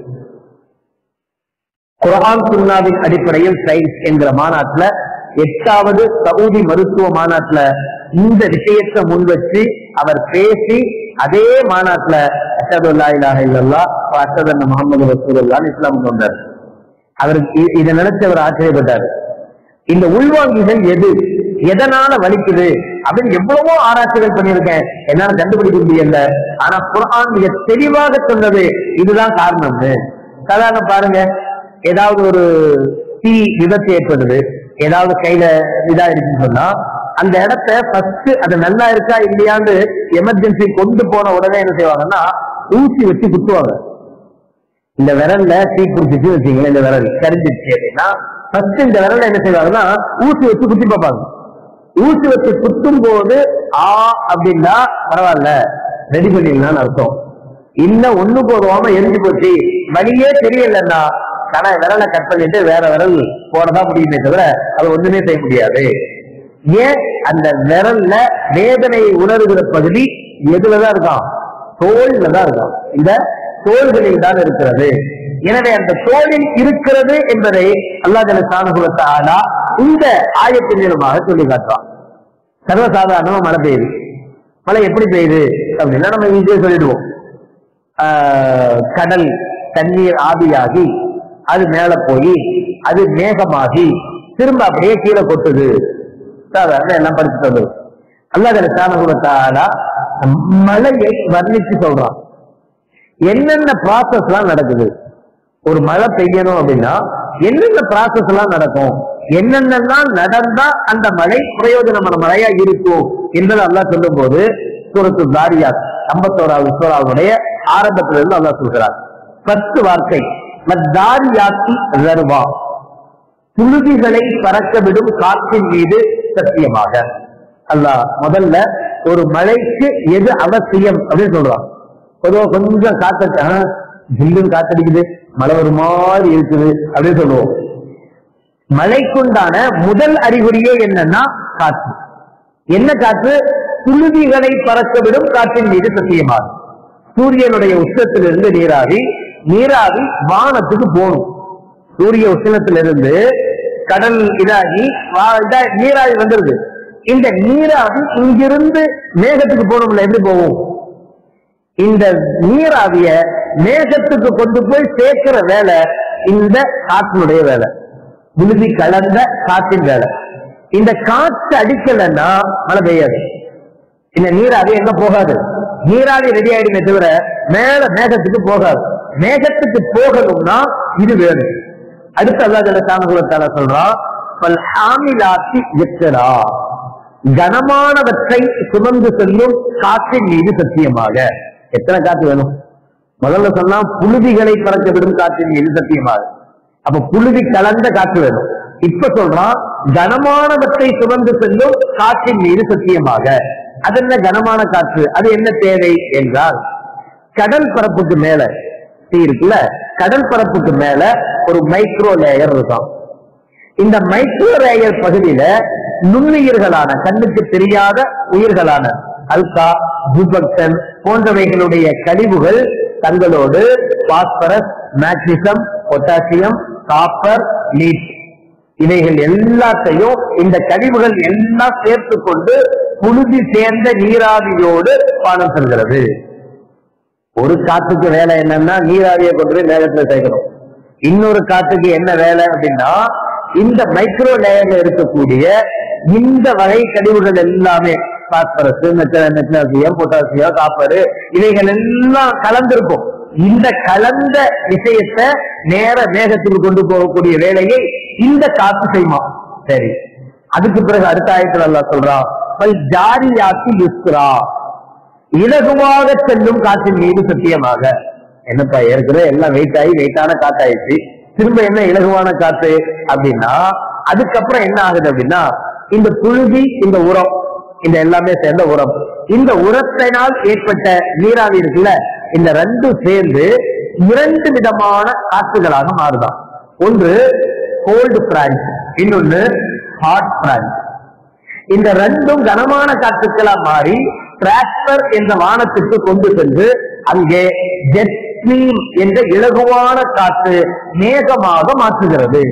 S1: குரான் சுன்னாவின் அடிப்படையில் சயின்ஸ் என்கிற மாநாட்டுல எட்டாவது சவுதி மருத்துவ மாநாட்டுல இந்த விஷயத்தை முன்வச்சு அவர் பேசி அதே மாநாட்டுல அஷது அல்லா இலாஹ இல்லல்லா அஷது அண்ணா முகமது ரசூலுல்லான்னு இஸ்லாம் கொண்டு வந்தார் அவருக்கு இ- இதை நினைச்சு அவர் ஆச்சரியப்பட்டார் இந்த உள்வாங்கிகள் எது எதனால வலிக்குது அப்படின்னு எவ்வளவோ ஆராய்ச்சிகள் பண்ணியிருக்கேன் என்னால கண்டுபிடிக்க முடியல ஆனா குர்ஆன் மிக தெளிவாக சொன்னது இதுதான் காரணம்னு சாதாரண பாருங்க ஏதாவது ஒரு தீ விபத்து ஏற்படுது ஏதாவது கையில இதா இருக்குன்னு சொன்னா அந்த இடத்த ஃபர்ஸ்ட் அது நல்லா இருக்கா இல்லையான்னு எமர்ஜென்சி கொண்டு போன உடனே என்ன செய்வாங்கன்னா ஊசி வச்சு குத்துவாங்க இந்த விரல்ல தீ குடிச்சிச்சு வச்சீங்களேன் இந்த விரல் கரிஞ்சிருச்சு அப்படின்னா ஃபர்ஸ்ட் இந்த விரல்ல என்ன செய்வாங்கன்னா ஊசி வச்சு குத்தி பார்ப்பாங்க ஊசி வச்சு குத்தும் போது ஆ அப்படின்னா பரவாயில்ல ரெடி பண்ணிடலாம்னு அர்த்தம் இல்ல ஒண்ணு போதுவாம எரிஞ்சு போச்சு வழியே தெரியலன்னா கண விரலை கட் பண்ணிட்டு வேற விரல் போடதான் முடியுமே தவிர அது ஒண்ணுமே செய்ய முடியாது ஏன் அந்த விரல்ல வேதனையை உணர்கிற பகுதி எதுலதான் இருக்கான் தோல்ல தான் இருக்கான் இந்த தோள்களில் தான் இருக்கிறது எனவே அந்த தோளில் இருக்கிறது என்பதை அல்லாஹ் ஜல சாணகுலத்த ஆளா இந்த ஆயத்தின் மூலமாக சொல்லி காட்டுறான் சர்வசாதாரணமா மழை பெய்யுது மழை எப்படி பெய்யுது அப்படின்னா நம்ம ஈஸியா சொல்லிடுவோம் ஆஹ் கடல் தண்ணீர் ஆவியாகி அது மேல போய் அது மேகமாகி திரும்ப அப்படியே கீழே கொட்டுது சாதாரண எல்லாம் படிச்சுட்டு வந்தது அல்லாஹ் சாணகுலத்தாலா மழையை வர்ணிச்சு சொல்றான் என்னென்ன ப்ராசஸ் எல்லாம் நடக்குது ஒரு மழை பெய்யணும் அப்படின்னா என்னென்ன ப்ராசஸ் எல்லாம் நடக்கும் என்னென்னலாம் நடந்தா அந்த மழை பிரயோஜனமான மழையா இருக்கும் என்பதை அல்லாஹ் சொல்லும் போது சூரத்து தாரியாத் ஐம்பத்தோராவது சூறாவுடைய ஆரம்பத்துல இருந்து அல்லாஹ் சொல்கிறார் பத்து வார்த்தை தாரியாத்தி ரர்வா புழுதிகளை பறக்க விடும் காற்றின் மீது சத்தியமாக அல்லாஹ் முதல்ல ஒரு மழைக்கு எது அவசியம் அப்படின்னு சொல்றான் பொதுவா கொஞ்சம் காத்த ஜில்லுன்னு காத்தடிக்குது மழை ஒரு மாதிரி இருக்குது அப்படின்னு சொல்லுவோம் மழைக்குண்டான முதல் அறிகுறியே என்னன்னா காற்று என்ன காற்று புழுதிகளை பறக்க விடும் காற்றின் மீது சத்தியமாகும் சூரியனுடைய உச்சத்திலிருந்து நீராவி நீராவி வானத்துக்கு போகணும் சூரிய உஷ்ணத்திலிருந்து கடல் இதாகி வா- இதா- நீராவி வந்துருது இந்த நீராவி இங்கிருந்து மேகத்துக்கு போகணும்ல எப்படி போகும் இந்த நீராவிய மேகத்துக்கு கொண்டு போய் சேர்க்கிற வேலை இந்த காற்றினுடைய வேலை விழுதி கலந்த காற்றின் வேலை இந்த காற்று அடிக்கலைன்னா மழை பெய்யாது இந்த நீராவி எங்க போகாது நீராவி ரெடி ஆயிடுமே தவிர மேல மேகத்துக்கு போகாது மேகத்துக்கு போகணும்னா இது வேணும் அடுத்து அல்லா ஜல சாமகுலத்தால சொல்றான் பல் ஹாமிலாத்தி எச்சரா கனமானவற்றை சுமந்து செல்லும் காற்றின் மீது சத்தியமாக எத்தனை காற்று வேணும் முதல்ல சொன்னா புழுதிகளை பறக்க விடும் காற்றின் மீது சத்தியமாக அப்ப புழுதி கலந்த காற்று வேணும் இப்ப சொல்றான் கனமானவற்றை சுமந்து செல்லும் காற்றின் மீது சத்தியமாக அது என்ன கனமான காற்று அது என்ன தேவை என்றால் கடல் பரப்புக்கு மேல தீ இருக்குல்ல கடல் பரப்புக்கு மேல ஒரு மைக்ரோ லேயர் இருக்கும் இந்த மைக்ரோ லேயர் பகுதியில நுண்ணுயிர்களான கண்ணுக்கு தெரியாத உயிர்களான அல்கா ஜூபக்டன் போன்றவைகளுடைய கழிவுகள் தங்களோடு பாஸ்பரஸ் மேக்னிசம் பொட்டாசியம் காப்பர் நீட் இவைகள் எல்லாத்தையும் இந்த கழிவுகள் எல்லாம் சேர்த்து கொண்டு புழுதி சேர்ந்த நீராவியோடு பானம் செல்கிறது ஒரு காத்துக்கு வேலை என்னன்னா நீராவியை கொண்டு போய் மேகத்துல சேர்க்கணும் இன்னொரு காத்துக்கு என்ன வேலை அப்படின்னா இந்த மைக்ரோ லேயர்ல இருக்கக்கூடிய இந்த வகை கழிவுகள் எல்லாமே பாஸ்பரஸ் மெக்னீசியம் பொட்டாசியம் காப்பர் இவைகள் எல்லாம் கலந்திருக்கும் இந்த கலந்த விஷயத்தை நேர மேகத்துக்கு கொண்டு போகக்கூடிய வேலையை இந்த காத்து செய்யுமா சரி அதுக்கு பிறகு அடுத்த ஆயத்தில் அல்லாஹ் சொல்றான் "பல் ஜாரியாத்தி யுஸ்ரா இலகுவாக செல்லும் காற்றின் மீது சத்தியமாக என்னப்பா ஏற்கனவே எல்லாம் வெயிட் ஆகி வெயிட்டான காத்தாயிடுச்சு திரும்ப என்ன இலகுவான காத்து அப்படின்னா அதுக்கப்புறம் என்ன ஆகுது அப்படின்னா இந்த புழுதி இந்த உரம் இந்த எல்லாமே சேர்ந்த உரம் இந்த உரத்தினால் ஏற்பட்ட நீராவி இருக்குல்ல இந்த ரெண்டும் சேர்ந்து இரண்டு விதமான காற்றுகளாக மாறுதான் ஒன்று கோல்டு பிரான்ச் இன்னொன்னு ஹாட் பிரான்ச் இந்த ரெண்டும் கனமான காற்றுக்களா மாறி டிராக்டர் என்ற வானத்துக்கு கொண்டு சென்று அங்கே ஜெட் ஸ்ட்ரீம் என்ற இலகுவான காற்று மேகமாக மாற்றுகிறது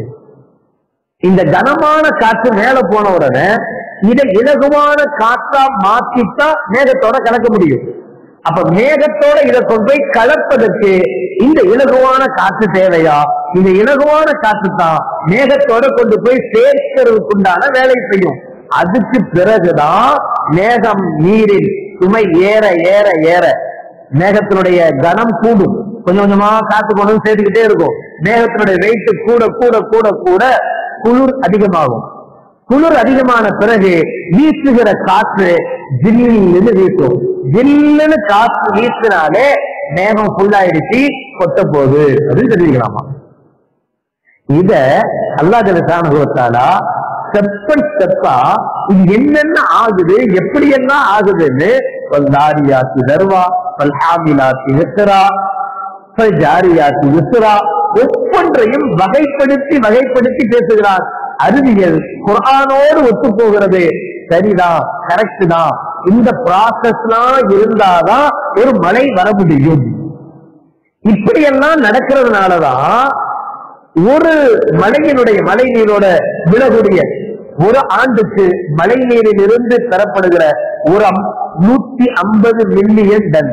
S1: இந்த கனமான காற்று மேல போன உடனே இதை இலகுவான காற்றா மாத்திட்டா மேகத்தோட கலக்க முடியும் அப்ப மேகத்தோட இதை கொண்டு போய் கலப்பதற்கு இந்த இலகுவான காற்று தேவையா இந்த இலகுவான காற்று தான் மேகத்தோட கொண்டு போய் சேர்க்கிறதுக்குண்டான வேலை செய்யும் அதுக்கு பிறகுதான் மேகம் நீரில் சுமை ஏற ஏற ஏற மேகத்தினுடைய கனம் கூடும் கொஞ்சம் கொஞ்சமா காத்து கொண்டு வந்து சேர்த்துக்கிட்டே இருக்கும் மேகத்தினுடைய வெயிட் கூட கூட கூட கூட குளிர் அதிகமாகும் குளிர் அதிகமான பிறகு வீசுகிற காற்று ஜில்லுன்னு வீசும் ஜில்லுன்னு காற்று வீசினாலே மேகம் ஃபுல்லாயிடுச்சு கொட்ட போகுது அப்படின்னு தெரிஞ்சுக்கலாமா இத அல்லா ஜலசானுபவத்தாலா ஸ்டெப் ஸ்டெப்பா இது என்னென்ன ஆகுது எப்படி என்ன ஆகுதுன்னு வல்லாரியாத்தி தர்வா வல்ஹாமிலாத்தி விஸ்ரா ஜாரியாத்தி விஸ்ரா ஒவ்வொன்றையும் வகைப்படுத்தி வகைப்படுத்தி பேசுகிறார் அறிவியல் குரானோடு ஒத்து போகிறது சரிதான் கரெக்ட் தான் இந்த ப்ராசஸ்லாம் இருந்தாதான் ஒரு மழை வர முடியும் இப்படியெல்லாம் நடக்கிறதுனாலதான் ஒரு மழையினுடைய மழை நீரோட விலகுடைய ஒரு ஆண்டுக்கு மழை நீரில் இருந்து பெறப்படுகிற உரம் நூத்தி ஐம்பது மில்லியன் டன்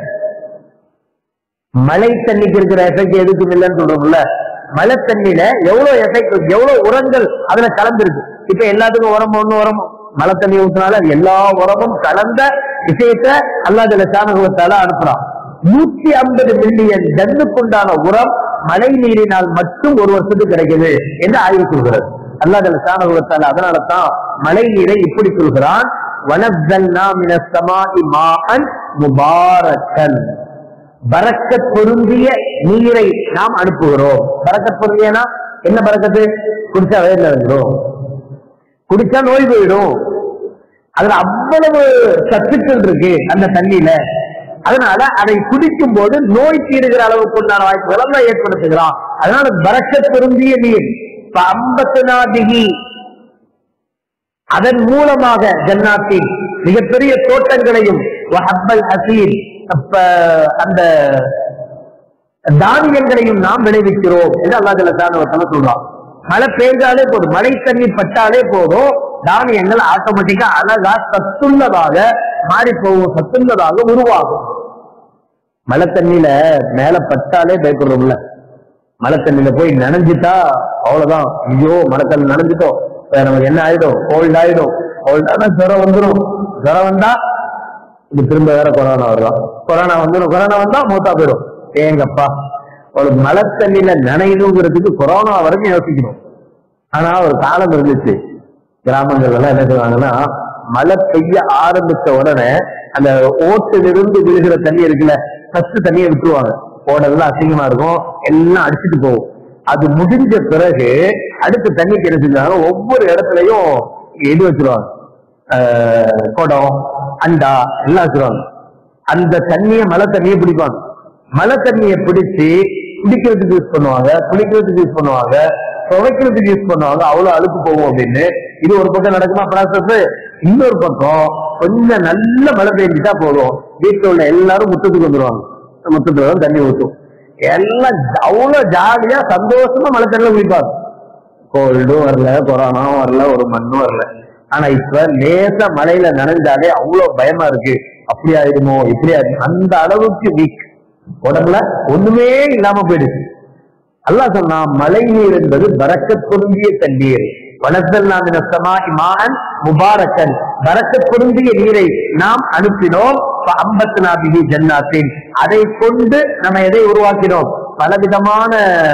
S1: மழை தண்ணிக்கு இருக்கிற எஃபெக்ட் எதுக்கும் இல்லைன்னு சொல்றோம்ல மழை தண்ணியில எவ்வளவு எஃபெக்ட் எவ்வளவு உரங்கள் அதுல கலந்துருக்கு இப்ப எல்லாத்துக்கும் உரம் ஒண்ணு உரம் மழை தண்ணி ஊற்றினால அது எல்லா உரமும் கலந்த விஷயத்த அல்லாதுல சாணகத்தால அனுப்புறான் நூத்தி ஐம்பது மில்லியன் டன்னுக்குண்டான உரம் மழை நீரினால் மட்டும் ஒரு வருஷத்துக்கு கிடைக்குது என்று ஆய்வு சொல்கிறது அல்லாஹ் சாணகத்தால அதனால தான் மழை நீரை இப்படி சொல்கிறான் வனஸ்ஸல்னா மினஸ் ஸமாஇ மாஅன் முபாரக்கன் பரக்கத் பொருந்திய நீரை நாம் அனுப்புகிறோம் பரக்கத் பொருந்தியனா என்ன பரக்கத்து குடிச்சா வயல்ல வந்துடும் குடிச்சா நோய் போயிடும் அதுல அவ்வளவு சத்துக்கள் இருக்கு அந்த தண்ணியில அதனால அதை குடிக்கும் போது நோய் தீருகிற அளவுக்கு உண்டான வாய்ப்புகள் எல்லாம் ஏற்படுத்துகிறான் அதனால பரக்கத் பொருந்திய நீர் அம்பத்தனாதிகி அதன் மூலமாக ஜன்னாத்தின் மிகப்பெரிய தோட்டங்களையும் வஹப்பல் ஹசீன் அப்ப அந்த தானியங்களையும் நாம் விளைவிக்கிறோம் என்று அல்லா ஜல்லத்தான சொல்றான் மழை பெய்தாலே போதும் மழை தண்ணி பட்டாலே போதும் தானியங்கள் ஆட்டோமேட்டிக்கா அழகா சத்துள்ளதாக மாறி போகும் சத்துள்ளதாக உருவாகும் மழை தண்ணியில மேல பட்டாலே பயப்படுறோம்ல மழை தண்ணியில போய் நனைஞ்சிட்டா அவ்வளவுதான் ஐயோ மழை தண்ணி நனைஞ்சிட்டோம் இப்ப நமக்கு என்ன ஆயிடும் கோல்ட் ஆயிடும் கோல்டானா ஜுரம் வந்துடும் ஜுரம் வந்தா இது திரும்ப வேற கொரோனா வரலாம் கொரோனா வந்துடும் கொரோனா வந்தா மூத்தா போயிடும் ஏங்கப்பா ஒரு மழை தண்ணியில நனையணுங்கிறதுக்கு கொரோனா வரைக்கும் யோசிக்கணும் ஆனா ஒரு காலம் இருந்துச்சு கிராமங்கள்ல எல்லாம் என்ன செய்வாங்கன்னா மழை பெய்ய ஆரம்பிச்ச உடனே அந்த ஓட்டிலிருந்து விழுகிற தண்ணி இருக்குல்ல ஃபர்ஸ்ட் தண்ணியை விட்டுருவாங்க ஓடெல்லாம் அசிங்கமா இருக்கும் எல்லாம் அடிச்சுட்டு போகும் அது முடிஞ்ச பிறகு அடுத்த தண்ணி கிடைச்சிருந்தாங்க ஒவ்வொரு இடத்துலயும் இது வச்சிருவாங்க ஆஹ் குடம் அண்டா எல்லாம் வச்சிருவாங்க அந்த தண்ணிய மழை தண்ணியை பிடிப்பாங்க மழை தண்ணியை பிடிச்சு குடிக்கிறதுக்கு யூஸ் பண்ணுவாங்க குளிக்கிறதுக்கு யூஸ் பண்ணுவாங்க துவைக்கிறதுக்கு யூஸ் பண்ணுவாங்க அவ்வளவு அழுக்கு போகும் அப்படின்னு இது ஒரு பக்கம் நடக்குமா ப்ராசஸ் இன்னொரு பக்கம் கொஞ்சம் நல்ல மழை பெஞ்சிட்டா போதும் வீட்டுல உள்ள எல்லாரும் முத்தத்துக்கு வந்துருவாங்க முத்தத்துல தான் தண்ணி ஊற்றும் எல்லாம் அவ்வளவு ஜாலியா சந்தோஷமா மழை தண்ணியில குளிப்பாங்க கோல்டும் வரல கொரோனாவும் வரல ஒரு மண்ணும் வரல ஆனா இப்ப லேசா மழையில நனைஞ்சாலே அவ்வளவு பயமா இருக்கு அப்படி ஆயிடுமோ இப்படி ஆயிடுமோ அந்த அளவுக்கு வீக் உடம்புல ஒண்ணுமே இல்லாம போயிடுச்சு அல்லாஹ் சொன்னா மழை நீர் என்பது பரக்கத் பொருந்திய தண்ணீர் வனசல்லா மின ஸமாஇ மாஅன் முபாரக்கன் பரக்கத் பொருந்திய நீரை நாம் அனுப்பினோம் அம்பத்னா பிஹி ஜன்னாத்தின் அதை கொண்டு நம்ம எதை உருவாக்கினோம் பலவிதமான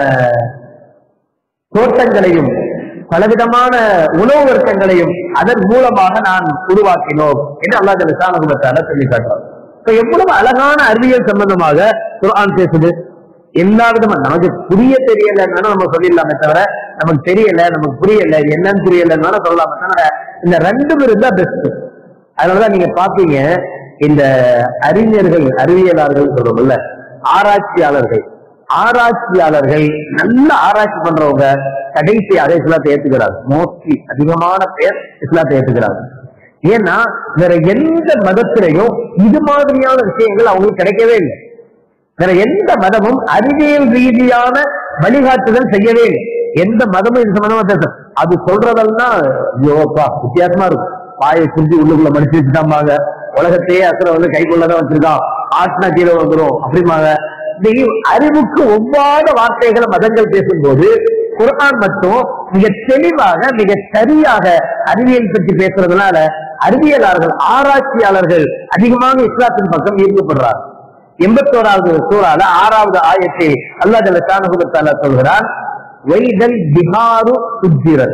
S1: தோட்டங்களையும் பலவிதமான உணவு வர்க்கங்களையும் அதன் மூலமாக நான் உருவாக்கினோம் என்று அல்லாஹ் ஜலசானகுபத்தால சொல்லி காட்டுறார் இப்ப எவ்வளவு அழகான அறிவியல் சம்பந்தமாக குர்ஆன் பேசுது எல்லா விதமா நமக்கு புரிய தெரியலன்னு நம்ம சொல்லிடலாமே தவிர நமக்கு தெரியல நமக்கு புரியல என்னன்னு புரியலன்னு சொல்லலாமே தவிர இந்த ரெண்டும் இருந்தா பெஸ்ட் அதனாலதான் நீங்க பாத்தீங்க இந்த அறிஞர்கள் அறிவியலாளர்கள் சொல்றோம்ல ஆராய்ச்சியாளர்கள் ஆராய்ச்சியாளர்கள் நல்ல ஆராய்ச்சி பண்றவங்க கடைசி அதே இஸ்லாத்தை ஏத்துக்கிறாங்க மோஸ்ட்லி அதிகமான பேர் இஸ்லாத்தை ஏத்துக்கிறாங்க ஏன்னா வேற எந்த மதத்திலையும் இது மாதிரியான விஷயங்கள் அவங்களுக்கு கிடைக்கவே இல்லை வேற எந்த மதமும் அறிவியல் ரீதியான வழிகாட்டுதல் செய்யவே இல்லை எந்த மதமும் இது சம்பந்தமா பேச அது சொல்றதெல்லாம் யோப்பா வித்தியாசமா இருக்கும் வாயை சுண்டி உள்ளுக்குள்ள மடிச்சு வச்சுட்டாம்பாங்க உலகத்தையே அசுர வந்து கைக்குள்ளதான் வச்சிருக்கான் ஆட்டினா கீழே வந்துரும் அப்படிம்பாங்க இந்த அறிவுக்கு ஒவ்வாத வார்த்தைகளை மதங்கள் பேசும்போது குர்ஆன் மட்டும் மிக தெளிவாக மிக சரியாக அறிவியல் பற்றி பேசுறதுனால அறிவியலாளர்கள் ஆராய்ச்சியாளர்கள் அதிகமாக இஸ்லாத்தின் பக்கம் ஈர்க்கப்படுறார்கள் எண்பத்தோராவது சூறால ஆறாவது ஆயத்தை அல்லாஹ் ஜல்ல ஷானஹு சொல்கிறான் வைதல் பிஹாரு சுஜிரத்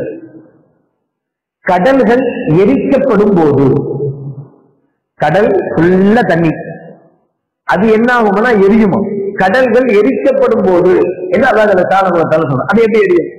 S1: கடல்கள் எரிக்கப்படும் போது கடல் ஃபுல்ல தண்ணி அது என்ன ஆகும்னா எரியுமா கடல்கள் எரிக்கப்படும் போது என்று அல்லாஹ் ஜல்ல ஷானஹு சொல்றான் அது எப்படி எரியும்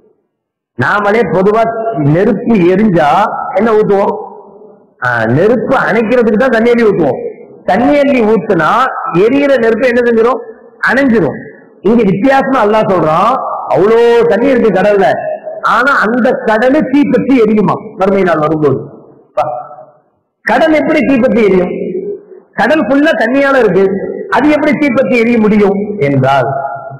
S1: நாமளே பொதுவா நெருப்பு எரிஞ்சா என்ன ஊத்துவோம் ஆஹ், நெருப்பு அணைக்கிறதுக்கு தான் தண்ணி அள்ளி ஊத்துவோம் தண்ணி அள்ளி ஊத்துனா எரியிற நெருப்பு என்ன செஞ்சிரும் அணைஞ்சிரும் இங்க வித்தியாசமா அல்லாஹ் சொல்றான் அவ்வளோ தண்ணி இருக்கு கடல்ல ஆனா அந்த கடலு தீப்பற்றி எரியுமா மறுமை நாள் வரும்போது பா. கடல் எப்படி தீப்பற்றி எரியும் கடல் ஃபுல்லா தண்ணியால இருக்கு அது எப்படி தீப்பற்றி எரிய முடியும் என்றால்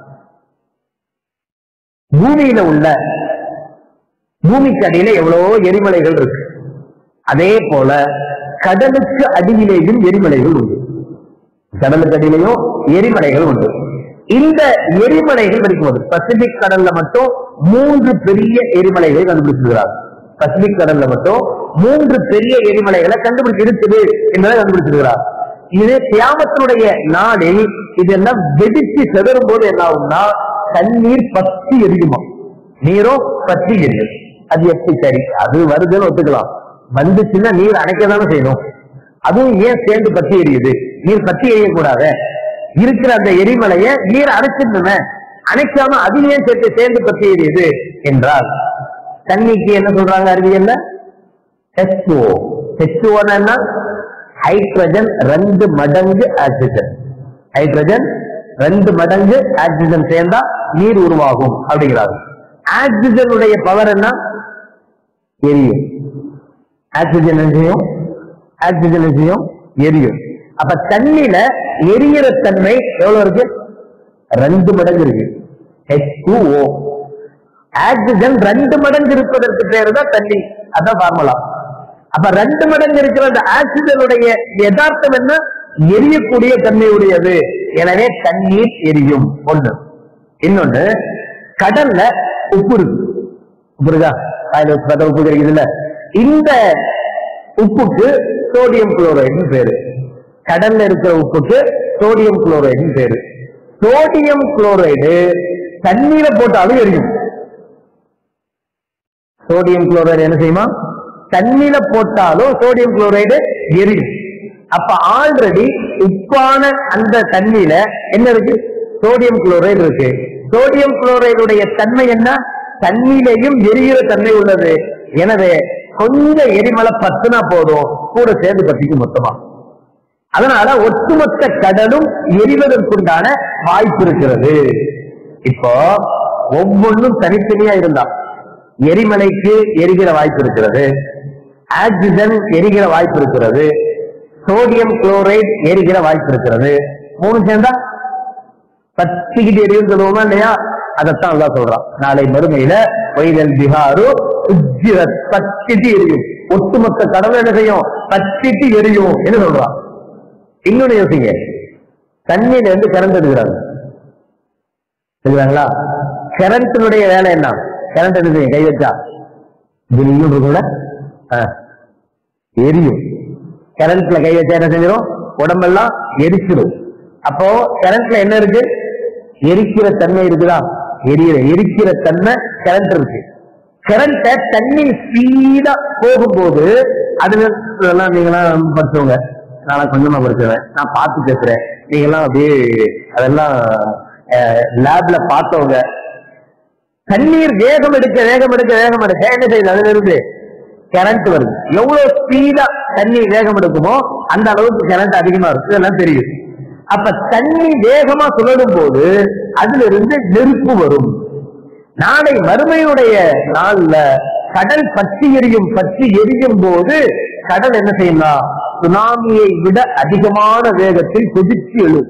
S1: பூமியில உள்ள பூமிக்கு அடியில எவ்வளவோ எரிமலைகள் இருக்கு அதே போல கடலுக்கு அடியிலேயும் எரிமலைகள் உண்டு கடலுக்கு அடியிலையும் எரிமலைகள் உண்டு இந்த எரிமலைகள் இருக்கும்போது பசிபிக் கடல்ல மட்டும் மூன்று பெரிய எரிமலைகளை கண்டுபிடிச்சிருக்கிறார் பசிபிக் கடல்ல மட்டும் மூன்று பெரிய எரிமலைகளை கண்டுபிடிச்சு இருக்குது என்பதை கண்டுபிடிச்சிருக்கிறார் இது தியாமத்தினுடைய நாளில் இதெல்லாம் வெடிச்சு செதறும் போது என்ன ஆகும்னா தண்ணீர் பத்தி எரியுமா நீரும் பத்தி எரியும் அது எப்படி சரி அது வருதுன்னு ஒத்துக்கலாம் வந்துச்சுன்னா நீர் அணைக்கதானே செய்யணும் அதுவும் ஏன் சேர்ந்து பத்தி எரியுது நீர் பத்தி எரியக்கூடாது இருக்கிற அந்த எரிமலைய நீர் அணைச்சிருந்தன அணைக்காம அது ஏன் சேர்த்து சேர்ந்து பத்தி எரியுது என்றால் தண்ணிக்கு என்ன சொல்றாங்க அறிவியல்ல H2O H2O ன்னா என்ன ஹைட்ரஜன் ரெண்டு மடங்கு ஆக்சிஜன் ஹைட்ரஜன் ரெண்டு மடங்கு ஆக்சிஜன் சேர்ந்தா நீர் உருவாகும் அப்படிங்கிறாங்க ஆக்சிஜனுடைய பவர் என்ன எரியும் ஆக்சிஜன் என்ன செய்யும் ஆக்சிஜன் என்ன செய்யும் எரியும் அப்ப தண்ணியில எரியிற தன்மை எவ்வளவு இருக்கு ரெண்டு மடங்கு இருக்கு H2O ஆக்சிஜன் ரெண்டு மடங்கு இருப்பதற்கு பேரு தான் தண்ணி அதான் ஃபார்முலா அப்ப ரெண்டு மடங்கு இருக்கிற அந்த ஆக்சிஜனுடைய யதார்த்தம் என்ன எரியக்கூடிய தன்மையுடையது எனவே தண்ணீர் எரியும் ஒண்ணு இன்னொன்னு கடல்ல உப்பு இருக்கு உப்பு இருக்கா காயில உப்பு பார்த்தா உப்பு கிடைக்குதுல்ல இந்த உப்புக்கு சோடியம் குளோரைடு பேரு கடல்ல இருக்கிற உப்புக்கு சோடியம் குளோரைடு பேரு சோடியம் குளோரைடு தண்ணீரை போட்டாலும் எரியும் சோடியம் குளோரைடு என்ன செய்யுமா தண்ணியில போட்டாலும் சோடியம் குளோரைடு எரியும் அப்ப ஆல்ரெடி உப்பான அந்த தண்ணியில என்ன இருக்கு சோடியம் குளோரைடு இருக்கு சோடியம் குளோரைடுடைய தன்மை என்ன தண்ணியிலையும் எரிகிற தன்மை உள்ளது எனவே கொஞ்சம் எரிமலை பத்துனா போதும் கூட சேர்ந்து பத்திக்கும் மொத்தமா அதனால ஒட்டுமொத்த கடலும் எரிவதற்குண்டான வாய்ப்பு இருக்கிறது இப்போ ஒவ்வொன்றும் தனித்தனியா இருந்தா எரிமலைக்கு எரிகிற வாய்ப்பு இருக்கிறது ஆக்சிஜன் எரிகிற வாய்ப்பு இருக்கிறது சோடியம் குளோரைட் எரிகிற வாய்ப்பு இருக்கிறது மூணு சேர்ந்தா பத்திக்கிட்டு எரியும் சொல்லுவோமா இல்லையா அதைத்தான் அல்லாஹ் சொல்றான் நாளை மறுமையில வைதல் பிஹாரு உஜ்ஜிரத் பத்திட்டு எரியும் ஒட்டுமொத்த கடல் என்ன செய்யும் பத்திட்டு எரியும் என்ன சொல்றான் இன்னொன்னு யோசிங்க தண்ணியில இருந்து கரண்ட் எடுக்கிறாங்க சரிங்களா கரண்டினுடைய வேலை என்ன கரண்ட் எடுத்து கை வச்சா ஜில்லுன்னு கூட எரியும் கரண்ட்ல கை வச்சா என்ன செஞ்சிடும் உடம்பெல்லாம் எரிச்சிடும் அப்போ கரண்ட்ல என்ன இருக்கு எரிக்கிற தன்மை இருக்குதா எரியிற எரிக்கிற தன்மை கரண்ட் இருக்கு கரண்ட தண்ணி ஸ்பீடா போகும்போது அதுல இதெல்லாம் நீங்களாம் படிச்சவங்க நான் கொஞ்சமா படிச்சவன் நான் பார்த்து பேசுறேன் நீங்கெல்லாம் அப்படியே அதெல்லாம் லேப்ல பார்த்தவங்க தண்ணீர் வேகம் எடுக்க வேகம் எடுக்க வேகம் எடுக்க என்ன செய்யுது அதுல இருந்து கரண்ட் வருது எவ்வளவு ஸ்பீடா தண்ணி வேகம் எடுக்குமோ அந்த அளவுக்கு கரண்ட் அதிகமா இருக்கு இதெல்லாம் தெரியும் அப்ப தண்ணி வேகமா சுழலும் போது அதுல இருந்து நெருப்பு வரும் நாளை மறுமையுடைய நாள்ல கடல் பற்றி எரியும் பற்றி எரியும் போது கடல் என்ன செய்யலாம் சுனாமியை விட அதிகமான வேகத்தில் கொதிச்சு எழும்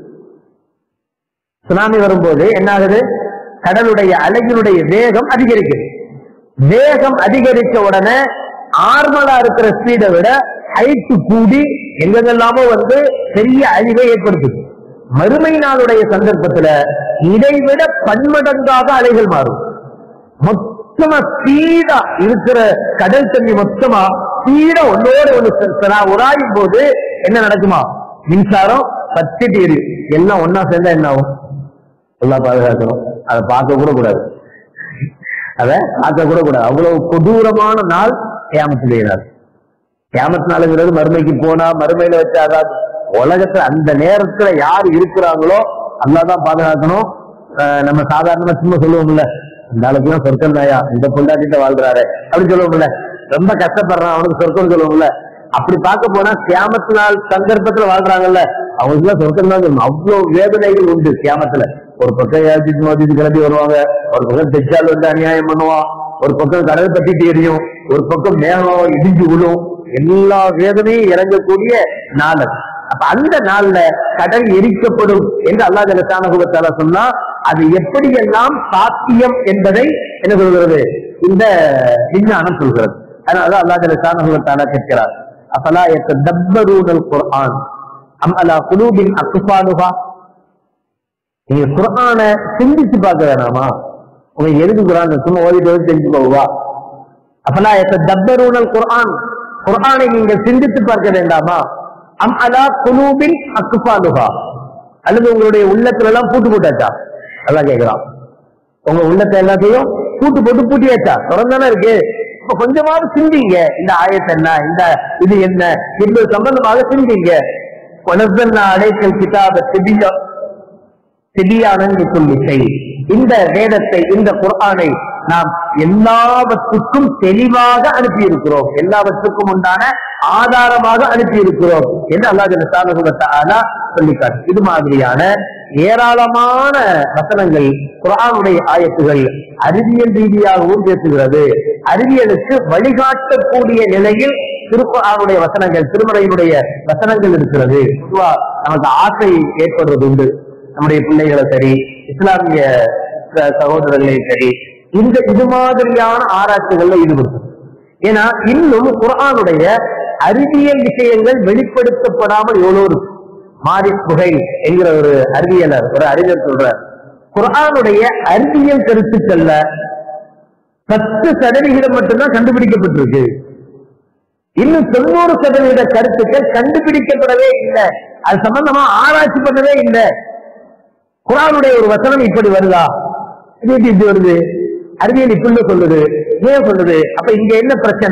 S1: சுனாமி வரும்போது என்ன ஆகுது கடலுடைய அலையினுடைய வேகம் அதிகரிக்குது வேகம் அதிகரிச்ச உடனே நார்மலா இருக்கிற ஸ்பீடை விட ஹைட் கூடி எங்கெல்லாமோ வந்து பெரிய அழிவை ஏற்படுத்துது மறுமை நாளுடைய சந்தர்ப்பத்துல இதைவிட பன்மடங்காக அலைகள் மாறும் மொத்தமா ஸ்பீடா இருக்கிற கடல் தண்ணி மொத்தமா ஸ்பீடா ஒன்னோட ஒண்ணு உராயும் போது என்ன நடக்குமா மின்சாரம் பத்திட்டு எரியும் எல்லாம் ஒன்னா சேர்ந்தா என்ன ஆகும் எல்லாம் பாதுகாக்கணும் அதை பார்க்க கூட கூடாது அத பார்க்க கூட கூடாது அவ்வளவு கொடூரமான நாள் கேமத்துடைய நாள் கேமத் நாளுங்கிறது மறுமைக்கு போனா மறுமையில வச்சாதான் உலகத்துல அந்த நேரத்துல யார் இருக்கிறாங்களோ அல்லாதான் பாதுகாக்கணும் அஹ் நம்ம சாதாரணமா சும்மா சொல்லுவோம்ல இந்த ஆளுக்குலாம் சொர்க்கம் தாயா இந்த பொண்டாட்டிட்ட வாழ்றாரு அப்படின்னு சொல்லுவோம்ல ரொம்ப கஷ்டப்படுறான் அவனுக்கு சொர்க்கம் சொல்லுவோம்ல அப்படி பார்க்க போனா கியாமத்து நாள் சந்தர்ப்பத்துல வாழ்றாங்கல்ல அவங்களுக்கு எல்லாம் சொர்க்கம் தான் சொல்லணும் அவ்வளவு வேதனைகள் உண்டு கியாமத்துல ஒரு பக்கம் ஏஜித் மோதிட்டு கிளம்பி வருவாங்க ஒரு பக்கம் தெச்சால் வந்து அநியாயம் பண்ணுவான் ஒரு பக்கம் கடல் பத்திட்டு எரியும் ஒரு பக்கம் மேகம் இடிஞ்சு விழும் எல்லா வேதனையும் இறங்கக்கூடிய நாள் அது. அப்ப அந்த நாள்ல கடல் எரிக்கப்படும் என்று அல்லா ஜலசானகுபத்தால சொன்னா அது எப்படியெல்லாம் சாத்தியம் என்பதை என்ன சொல்கிறது இந்த விஞ்ஞானம் சொல்கிறது அதனால அல்லா ஜலசானகுபத்தால கேட்கிறார் அப்பலா எத்தப்பரூனல் குர்ஆன் அம் அலா குலூபின் அக்குபானுகா நீங்க குர்ஆன சிந்திச்சு பார்க்க வேணாமா உங்க எதுக்கு குரான் சும்மா ஓதிட்டு வந்து தெரிஞ்சு போகுவா அப்பலா எத்தப்பரூனல் குர்ஆன் குர்ஆனை நீங்கள் சிந்தித்து பார்க்க வேண்டாமா அம் அலா குலூபின் அக்குபாலுகா அல்லது உங்களுடைய உள்ளத்துல எல்லாம் பூட்டு போட்டாச்சா அதான் கேட்கிறான் உங்க உள்ளத்தை எல்லாத்தையும் பூட்டு போட்டு பூட்டியாச்சா திறந்தானே இருக்கு இப்ப கொஞ்சமாவது சிந்திங்க இந்த ஆயத்து என்ன இந்த இது என்ன என்பது சம்பந்தமாக சிந்திங்க வனசன்னா அடைக்கல் கிதாப திபியா திபியானன் சொல்லிசை இந்த வேதத்தை இந்த குர்ஆனை நாம் எல்லாவற்றுக்கும் தெளிவாக அனுப்பி இருக்கிறோம் எல்லாவற்றுக்கும் உண்டான ஆதாரமாக அனுப்பி இருக்கிறோம் என்று அல்லாஹ் சொல்லிக்காட்டு இது மாதிரியான ஏராளமான வசனங்கள் குரானுடைய ஆயத்துகள் அறிவியல் ரீதியாகவும் பேசுகிறது அறிவியலுக்கு வழிகாட்டக்கூடிய நிலையில் திருக்குறானுடைய வசனங்கள் திருமறையினுடைய வசனங்கள் இருக்கிறது பொதுவா நமக்கு ஆசை ஏற்படுவது உண்டு நம்முடைய பிள்ளைகளை சரி இஸ்லாமிய ச- சகோதரர்களை சரி இந்த இது மாதிரியான ஆராய்ச்சிகள்ல ஈடுபடுத்தும் ஏன்னா இன்னும் குர்ஆனுடைய அறிவியல் விஷயங்கள் வெளிப்படுத்தப்படாமல் எவ்வளவு இருக்கு மாரிஸ் புகை என்கிற ஒரு அறிவியலர் ஒரு அறிஞர் சொல்றார் குர்ஆனுடைய அறிவியல் கருத்துக்கள்ல பத்து சதவிகிதம் மட்டும்தான் கண்டுபிடிக்கப்பட்டிருக்கு இன்னும் தொண்ணூறு சதவீத கருத்துக்கள் கண்டுபிடிக்கப்படவே இல்லை அது சம்பந்தமா ஆராய்ச்சி பண்ணவே இல்லை குரானுடைய ஒரு வசனம் இப்படி வருதா இது எப்படி இப்படி வருது அறிவியல் இப்படி சொல்லுது ஏன் சொல்லுது அப்ப இங்க என்ன பிரச்சனை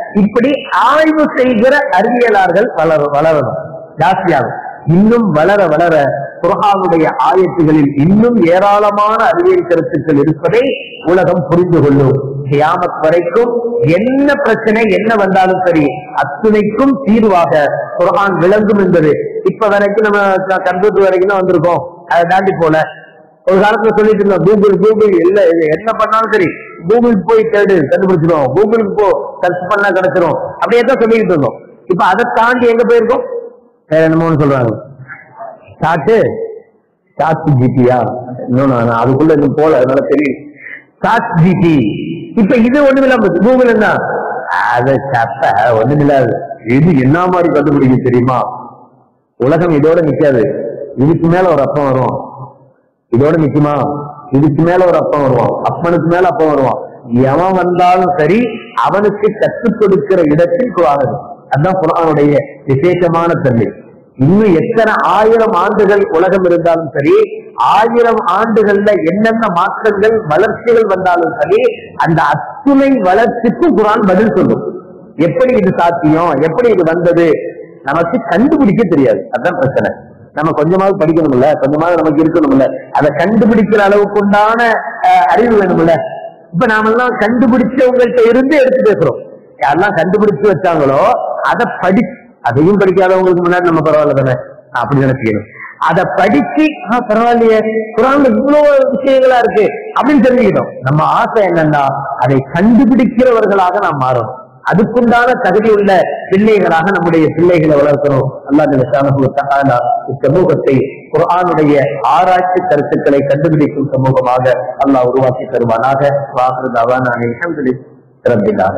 S1: இப்படி ஆய்வு செய்கிற அறிவியலார்கள் வளர வளரணும் ஜாஸ்தியாகும் இன்னும் வளர வளர குர்ஆனுடைய ஆயத்துகளில் இன்னும் ஏராளமான அறிவியல் கருத்துக்கள் இருப்பதை உலகம் புரிந்து கொள்ளும் கியாமத் வரைக்கும் என்ன பிரச்சனை என்ன வந்தாலும் சரி அத்துணைக்கும் தீர்வாக குர்ஆன் விளங்கும் என்பது இப்ப வரைக்கும் நம்ம கம்ப்யூட்டர் வரைக்கும் தான் வந்திருக்கோம் அதை தாண்டி போல ஒரு காலத்துல சொல்லிட்டு இருந்தோம் கூகுள் கூகுள் இல்ல இது என்ன பண்ணாலும் சரி கூகுள் போய் தேடு கண்டுபிடிச்சிரும் கூகுளுக்கு போ சர்ச் பண்ணா கிடைச்சிரும் அப்படியே தான் சொல்லிட்டு இருந்தோம் இப்ப அதை தாண்டி எங்க போயிருக்கோம் வேற என்னமோன்னு சொல்றாங்க சாட்டு சாட் ஜிபியா இன்னும் நான் அதுக்குள்ள இன்னும் போல அதனால தெரியும் சாட் ஜிபி இப்ப இது ஒண்ணுமில்லாம போச்சு. கூகுள் என்ன அது சப்ப ஒண்ணுமில்லாது இது என்ன மாதிரி கண்டுபிடிக்க தெரியுமா உலகம் இதோட நிக்காது இதுக்கு மேல ஒரு அப்பம் வரும் இதோட நிக்குமா இதுக்கு மேல ஒரு அப்பம் வருவான் அப்பனுக்கு மேல அப்பம் வருவான் எவன் வந்தாலும் சரி அவனுக்கு கற்றுக் கொடுக்கிற இடத்தில் குரான் இருக்கு. அதுதான் குரானுடைய விசேஷமான தன்மை இன்னும் எத்தனை ஆயிரம் ஆண்டுகள் உலகம் இருந்தாலும் சரி ஆயிரம் ஆண்டுகள்ல என்னென்ன மாற்றங்கள் வளர்ச்சிகள் வந்தாலும் சரி அந்த அத்துணை வளர்ச்சிக்கும் குரான் பதில் சொல்லும் எப்படி இது சாத்தியம் எப்படி இது வந்தது நமக்கு கண்டுபிடிக்க தெரியாது அதுதான் பிரச்சனை நம்ம கொஞ்சமாவது படிக்கணும்ல கொஞ்சமாவது நமக்கு இருக்கணும்ல அதை கண்டுபிடிக்கிற அளவுக்கு உண்டான அஹ், அறிவு வேணும்ல இப்ப நாமெல்லாம் கண்டுபிடிச்சவங்கள்ட்ட இருந்து எடுத்து பேசுறோம் யாரெல்லாம் கண்டுபிடிச்சு வச்சாங்களோ அதை படி அதையும் படிக்காதவங்களுக்கு முன்னாடி நம்ம பரவாயில்ல தானே அப்படி நினைச்சுக்கணும் அதை படிச்சு ஆ, பரவாயில்லையே குரான்ல இவ்வளவு விஷயங்களா இருக்கு அப்படின்னு தெரிஞ்சுக்கிட்டோம் நம்ம ஆசை என்னன்னா அதை கண்டுபிடிக்கிறவர்களாக நாம் மாறணும் அதுக்குண்டான தகுதி உள்ள பிள்ளைகளாக நம்முடைய பிள்ளைகளை வளர்க்கணும் அல்லாஹ் இச்சமூகத்தை குர்ஆனுடைய ஆராய்ச்சி கருத்துக்களை கண்டுபிடிக்கும் சமூகமாக அல்லாஹ் உருவாக்கி தருவானாக வாக்குதாவான சிறந்தில்லாக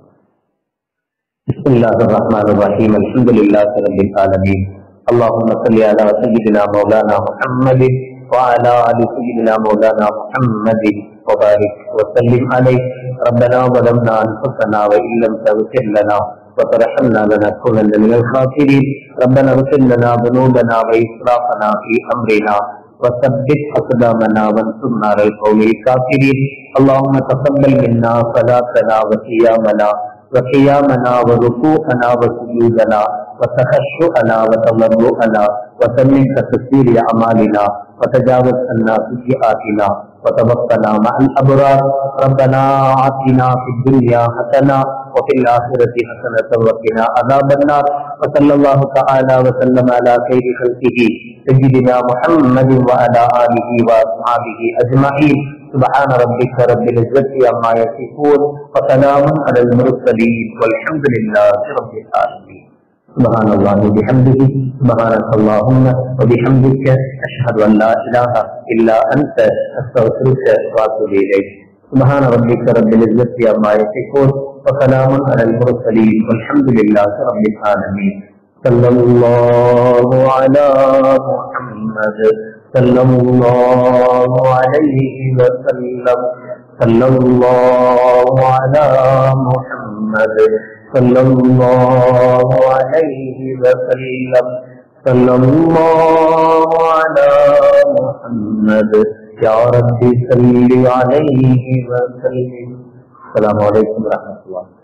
S1: بسم الله الرحمن الرحيم الحمد لله رب العالمين اللهم صل على سيدنا مولانا محمد وعلى ال سيدنا مولانا محمد وبارك وسلم عليه ربنا ظلمنا انفسنا وان لم تغفر لنا وترحمنا لنكونن من الخاسرين ربنا اغفر لنا ذنوبنا واسرافنا في امرنا وثبت اقدامنا وانصرنا على القوم الكافرين اللهم تقبل منا صلاتنا وصيامنا وقيامنا وركوعنا وسجودنا وتخشعنا وتضرعنا وتمم تكسير اعمالنا وتجاوز عنا سيئاتنا وتوفنا مع الابرار ربنا آتنا في الدنيا حسنه وفي الاخره حسنه وقنا عذاب النار وصلى الله تعالى وسلم على خير خلقه سيدنا محمد وعلى اله واصحابه اجمعين سبحان ربك رب العزة عما يصفون وسلام على المرسلين والحمد لله رب العالمين سبحان الله وبحمده سبحانك اللهم وبحمدك أشهد أن لا إله إلا أنت أستغفرك وأتوب إليك سبحان ربك رب العزة عما يصفون وسلام على المرسلين والحمد لله رب العالمين صلى الله على محمد صلى الله عليه وسلم صلى الله على محمد صلى الله عليه وسلم صلى الله على محمد يا رب صل عليه وسلم السلام عليكم ورحمة الله